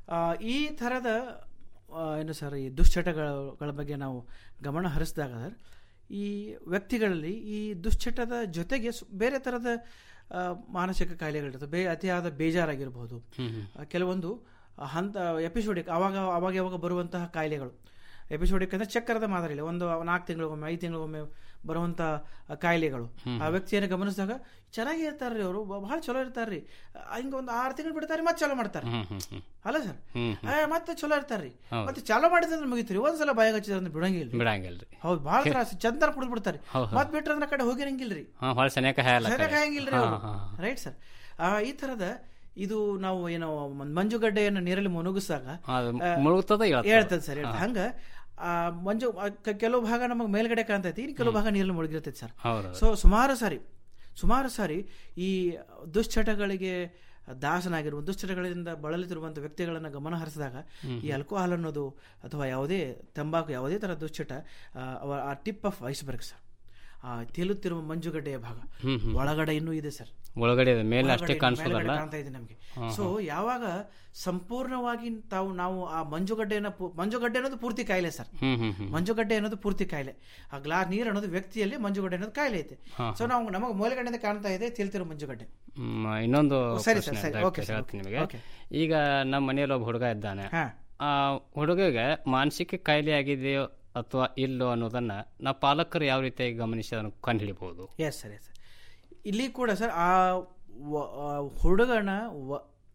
ಈ ಥರದ ಆ, ಏನು ಸರ್ ಈ ದುಶ್ಚಟಗಳ ಬಗ್ಗೆ ನಾವು ಗಮನ ಹರಿಸಿದಾಗ ಸರ್ ಈ ವ್ಯಕ್ತಿಗಳಲ್ಲಿ ಈ ದುಶ್ಚಟದ ಜೊತೆಗೆ ಸು- ಬೇರೆ ಥರದ ಆ, ಮಾನಸಿಕ ಕಾಯಿಲೆಗಳಿರ್ತವೆ ಬೇ ಅತಿಯಾದ ಬೇಜಾರಾಗಿರ್ಬೋದು ಆ, ಕೆಲವೊಂದು ಹಂತ ಎಪಿಸೋಡಿಕ್ ಅವಾಗ ಅವಾಗ ಯಾವಾಗ ಬರುವಂತಹ ಕಾಯಿಲೆಗಳು ಎಪಿಸೋಡಿಕ್ ಅಂದ್ರೆ ಚಕ್ಕರದ ಮಾದರಿಯಲ್ಲಿ ಒಂದು ನಾಲ್ಕು ತಿಂಗಳಿಗೊಮ್ಮೆ ಐದು ತಿಂಗಳಿಗೊಮ್ಮೆ ಬರುವಂತ ಕಾಯಿಲೆಗಳು ಹ್ಮ್. ಆ ವ್ಯಕ್ತಿಯನ್ನು ಗಮನಿಸಿದಾಗ ಚೆನ್ನಾಗಿ ಇರ್ತಾರ್ರಿ ಅವರು ಬಹಳ ಚಲೋ ಇರ್ತಾರ್ರಿ ಹಿಂಗ ಒಂದು ಆರು ತಿಂಗಳು ಬಿಡ್ತಾರೆ ಮತ್ತೆ ಚಲೋ ಮಾಡ್ತಾರೆ ಹ್ಮ್ ಹ್ಮ್ ಹ್ಮ್ ಅಲ್ಲ ಸರ್ ಹ್ಮ್ ಹ್ಮ್. ಆ, ಮತ್ತೆ ಚಲೋ ಇರ್ತಾರ್ರಿ ಹೌದು. ಮತ್ತೆ ಚಾಲೋ ಮಾಡಿದ್ರೆ ಮುಗಿತ್ರಿ ಒಂದ್ಸಲ ಬಾಯಾಗ ಹಚ್ಚಿದ್ರೆ ಬಿಡಂಗಿಲ್ಲ ಬಿಡಂಗಿಲ್ರಿ ಹೌದು ಬಹಳ ತ್ರಾಸ ಚಂದನ ಕುಡಿದು ಬಿಡ್ತಾರೆ ಹೌದು. ಮತ್ ಬಿಟ್ರೆ ಅದ್ರ ಕಡೆ ಹೋಗಿರಂಗಿಲ್ರಿ ಹಾ ಹೊಳ ಸನೇಕ ಹಾಯಲ್ಲ ಸರಿಯಾಗಿ ಹಾಯಂಗಿಲ್ರಿ ಹಾ, ಅವರು ಹಾ, ಹಾ. ರೈಟ್ ಸರ್ ಈ ತರದ ಇದು ನಾವು ಏನೋ ಒಂದ್ ಮಂಜುಗಡ್ಡೆಯನ್ನು ನೀರಲ್ಲಿ ಮುನುಗಿಸಾಗ ಅದು ಆ, ಮುಳುಗ್ತದ ಹೇಳ್ತದ. ಹೇಳ್ತದೆ ಸರ್ ಹೇಳ್ತದೆ. ಹಾ. ಹಂಗ ಆ, ಮಂಜು ಆ, ಕ- ಕೆಲವು ಭಾಗ ನಮಗೆ ಮೇಲ್ಗಡೆ ಕಾಣ್ತೈತಿ ಇನ್ನು ಕೆಲವು ಭಾಗ ನೀರಲ್ಲಿ ಮುಳುಗಿರ್ತೈತಿ ಸರ್ ಹೌದು. ಸೊ ಸುಮಾರು ಸಾರಿ ಸುಮಾರು ಸಾರಿ ಈ ದುಶ್ಚಟಗಳಿಗೆ ದಾಸನಾಗಿರುವ ದುಶ್ಚಟಗಳಿಂದ ಬಳಲುತ್ತಿರುವಂಥ ವ್ಯಕ್ತಿಗಳನ್ನು ಗಮನ ಹರಿಸಿದಾಗ ಹ್ಮ್. ಈ ಆಲ್ಕೋಹಾಲ್ ಅನ್ನೋದು ಅಥವಾ ಯಾವುದೇ ತಂಬಾಕು ಯಾವುದೇ ಥರ ದುಶ್ಚಟ ಆ, ಅವ- ಆ ಟಿಪ್ ಆಫ್ ಐಸ್ಬರ್ಗ್ ಸರ್ ಆ ತೇಲುತ್ತಿರುವ ಮಂಜುಗಡ್ಡೆಯ ಭಾಗ ಹ್ಮ್, ಹ್ಮ್. ಒಳಗಡೆ ಇನ್ನೂ ಇದೆ ಸರ್ ಒಳಗಡೆ ಇದೆ, ಮೇಲೆ ಒಳಗಡೆ ಅಷ್ಟೇ ಇನ್ನು ಕಾಣಿಸೋದಲ್ಲ? ಮೇಲ್ಗಡೆ ಕಾಣ್ತಾ ಇದೆ ನಮಗೆ ಹಾ, ಸೊ ಯಾವಾಗ ಸಂಪೂರ್ಣವಾಗಿ ತಾವು ನಾವು ಆ ಮಂಜುಗಡ್ಡೆಯನ್ನು ಪೂ- ಮಂಜುಗಡ್ಡೆ ಅನ್ನೋದು ಪೂರ್ತಿ ಕಾಯಿಲೆ ಸರ್ ಹ್ಮ್, ಹ್ಮ್, ಹ್ಮ್. ಮಂಜುಗಡ್ಡೆ ಅನ್ನೋದು ಪೂರ್ತಿ ಕಾಯಿಲೆ ಆ ಗ್ಲಾಸ್ ನೀರು ಅನ್ನೋದು ವ್ಯಕ್ತಿಯಲ್ಲಿ ಮಂಜುಗಡ್ಡೆ ಅನ್ನೋದು ಕಾಯಿಲೆ ಐತೆ ಹಾ, ಸೊ ನಾವು ನಮಗೆ ಮೂಲಗಡೆಯಿಂದ ಕಾಣ್ತಾ ಇದೆ ತಿಳ್ತಿರೋ ಮಂಜುಗಡ್ಡೆ ಹ್ಮ್, ಇನ್ನೊಂದು ಓ, ಸರಿ ಸರ್, ಪ್ರಶ್ನೆ ಸರಿ. ಡಾಕ್ಟರ್ ಓಕೆ ಸರ್, ಹೇಳ್ತೀನಿ ಓಕೆ. ನಿಮಗೆ ಓಕೆ. ಈಗ ನಮ್ಮ ಮನೆಯಲ್ಲಿ ಒಬ್ಬ ಹುಡುಗ ಇದ್ದಾನೆ ಹಾ. ಆ ಹುಡುಗಗೆ ಮಾನಸಿಕ ಕಾಯಿಲೆ ಆಗಿದೆಯೋ ಅಥವಾ ಇಲ್ಲೋ ಅನ್ನೋದನ್ನ ನಾವು ಪಾಲಕರು ಯಾವ ರೀತಿಯಾಗಿ ಗಮನಿಸಿ ಅದನ್ನು ಕಂಡುಹಿಡಿಬಹುದು ಎಸ್ ಸರ್ ಎಸ್ ಸರ್ ಇಲ್ಲಿ ಕೂಡ ಸರ್ ಆ ವ- ಆ ಹುಡುಗನ ವ-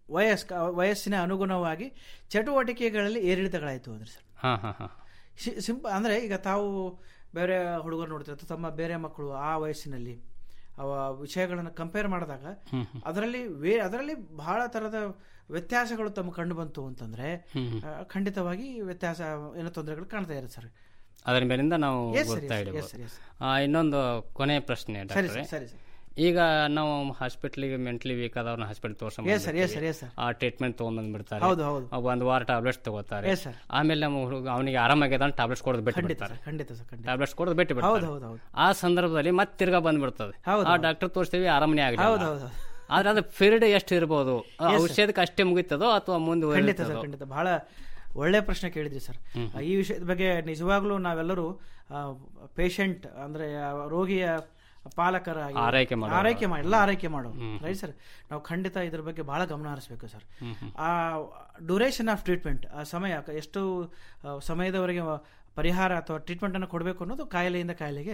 ವಯಸ್ಕ ವಯಸ್ಸಿನ ಅನುಗುಣವಾಗಿ ಚಟುವಟಿಕೆಗಳಲ್ಲಿ ಏರಿಳಿತಗಳಾಯಿತು ಅಂದ್ರೆ ಸರ್ ಹಾ ಹಾ ಹಾ ಸಿಂಪ ಅಂದರೆ ಈಗ ತಾವು ಬೇರೆ ಹುಡುಗರು ನೋಡ್ತಿರ್ತಾರೆ ತಮ್ಮ ಬೇರೆ ಮಕ್ಕಳು ಆ ವಯಸ್ಸಿನಲ್ಲಿ ಅವ ವಿಷಯಗಳನ್ನು ಕಂಪೇರ್ ಮಾಡಿದಾಗ ಹ್ಮ್, ಅದರಲ್ಲಿ ವೇ ಅದರಲ್ಲಿ ಬಹಳ ಥರದ ವ್ಯತ್ಯಾಸಗಳು ತಮ್ಮ ಕಂಡು ಬಂತು ಅಂತಂದ್ರೆ ಹ್ಮ್, ಹ್ಮ್. ಆ, ಖಂಡಿತವಾಗಿ ವ್ಯತ್ಯಾಸ ಏನೋ ತೊಂದರೆಗಳು ಕಾಣ್ತಾ ಇರುತ್ತೆ ಸರ್ ಅದರ ಮೇಲಿಂದ ನಾವು Yes, sir, ಗುರ್ತಾ yes, ಹಿಡಿಬೋದು. yes, sir, yes. ಆ, ಇನ್ನೊಂದು ಕೊನೆಯ ಪ್ರಶ್ನೆ ಸರಿ, ಡಾಕ್ಟ್ರೆ. ಸರ್, ಸರಿ, ಸರ್. ಈಗ ನಾವು ಹಾಸ್ಪಿಟ್ಲಿಗೆ ಮೆಂಟಲಿ ವೀಕ್ ಆದವ್ರನ್ನ hospital Yes, sir, yes, sir, yes, sir. ಆ ಟ್ರೀಟ್ಮೆಂಟ್ ತಗೊಂಡ್ಬಂದ್ಬಿಡ್ತಾರೆ ಹೌದು, ಹೌದು. ಒಂದು ವಾರ ಟ್ಯಾಬ್ಲೆಟ್ಸ್ ತಗೋತಾರೆ Yes, sir. ಆಮೇಲೆ ನಮ್ಮ ಹುಡುಗ ಅವನಿಗೆ ಆರಾಮಾಗ್ಯದ ಟ್ಯಾಬ್ಲೆಟ್ಸ್ ಕೊಡೋದು ಬಿಟ್ಟು ಖಂಡಿತ ಬಿಡ್ತಾರೆ ಸರ್, ಖಂಡಿತ ಸರ್ ಖಂಡಿತ ಟ್ಯಾಬ್ಲೆಟ್ಸ್ ಕೊಡೋದು ಬಿಟ್ಟು ಹೌದು, ಬಿಡ್ತಾರೆ ಹೌದು, ಹೌದು. ಆ ಸಂದರ್ಭದಲ್ಲಿ ಮತ್ತೆ ತಿರ್ಗಾ ಬಂದ್ಬಿಡ್ತದೆ ಹೌದು, ಆ ಹೌದು. ಡಾಕ್ಟರ್ ತೋರಿಸ್ತೀವಿ ಆರಾಮನೇ ಆಗಲಿ ಹೌದು, ಹೌದು, ಹೌದು. ಆದ್ರೆ ಅದು ಪೀರಿಯಡ್ ಎಷ್ಟು ಇರ್ಬೋದು ಆ Yes, sir. ಔಷಧಕ್ಕೆ ಅಷ್ಟೇ ಮುಗಿತದೋ ಅಥವಾ ಖಂಡಿತ ಮುಂದುವರಿತದೋ ಸರ್ ಖಂಡಿತ ಬಹಳ ಒಳ್ಳೆ ಪ್ರಶ್ನೆ ಕೇಳಿದ್ರಿ ಸರ್ ಹ್ಮ್. ಈ ವಿಷಯದ ಬಗ್ಗೆ ನಿಜವಾಗ್ಲೂ ನಾವೆಲ್ಲರೂ ಪೇಷಂಟ್ ಅಂದ್ರೆ ಆ ರೋಗಿಯ ಪಾಲಕರಾಗಿ ಆರೈಕೆ ಮಾಡೋರು. ಆರೈಕೆ ಮಾಡಿ ಎಲ್ಲ ಆರೈಕೆ ಮಾಡೋ ಹ್ಮ್. ರೈಟ್ ಸರ್ ನಾವು ಖಂಡಿತ ಇದ್ರ ಬಗ್ಗೆ ಬಹಳ ಗಮನ ಹರಿಸ್ಬೇಕು ಸರ್ ಹ್ಮ್, ಹ್ಮ್. ಆ ಡ್ಯೂರೇಷನ್ ಆಫ್ ಟ್ರೀಟ್ಮೆಂಟ್ ಆ ಸಮಯ ಎಷ್ಟು ಆ, ಸಮಯದವರೆಗೆ ಪರಿಹಾರ ಅಥವಾ ಟ್ರೀಟ್ಮೆಂಟ್ ಅನ್ನು ಕೊಡಬೇಕು ಅನ್ನೋದು ಕಾಯಿಲೆಯಿಂದ ಕಾಯಿಲೆಗೆ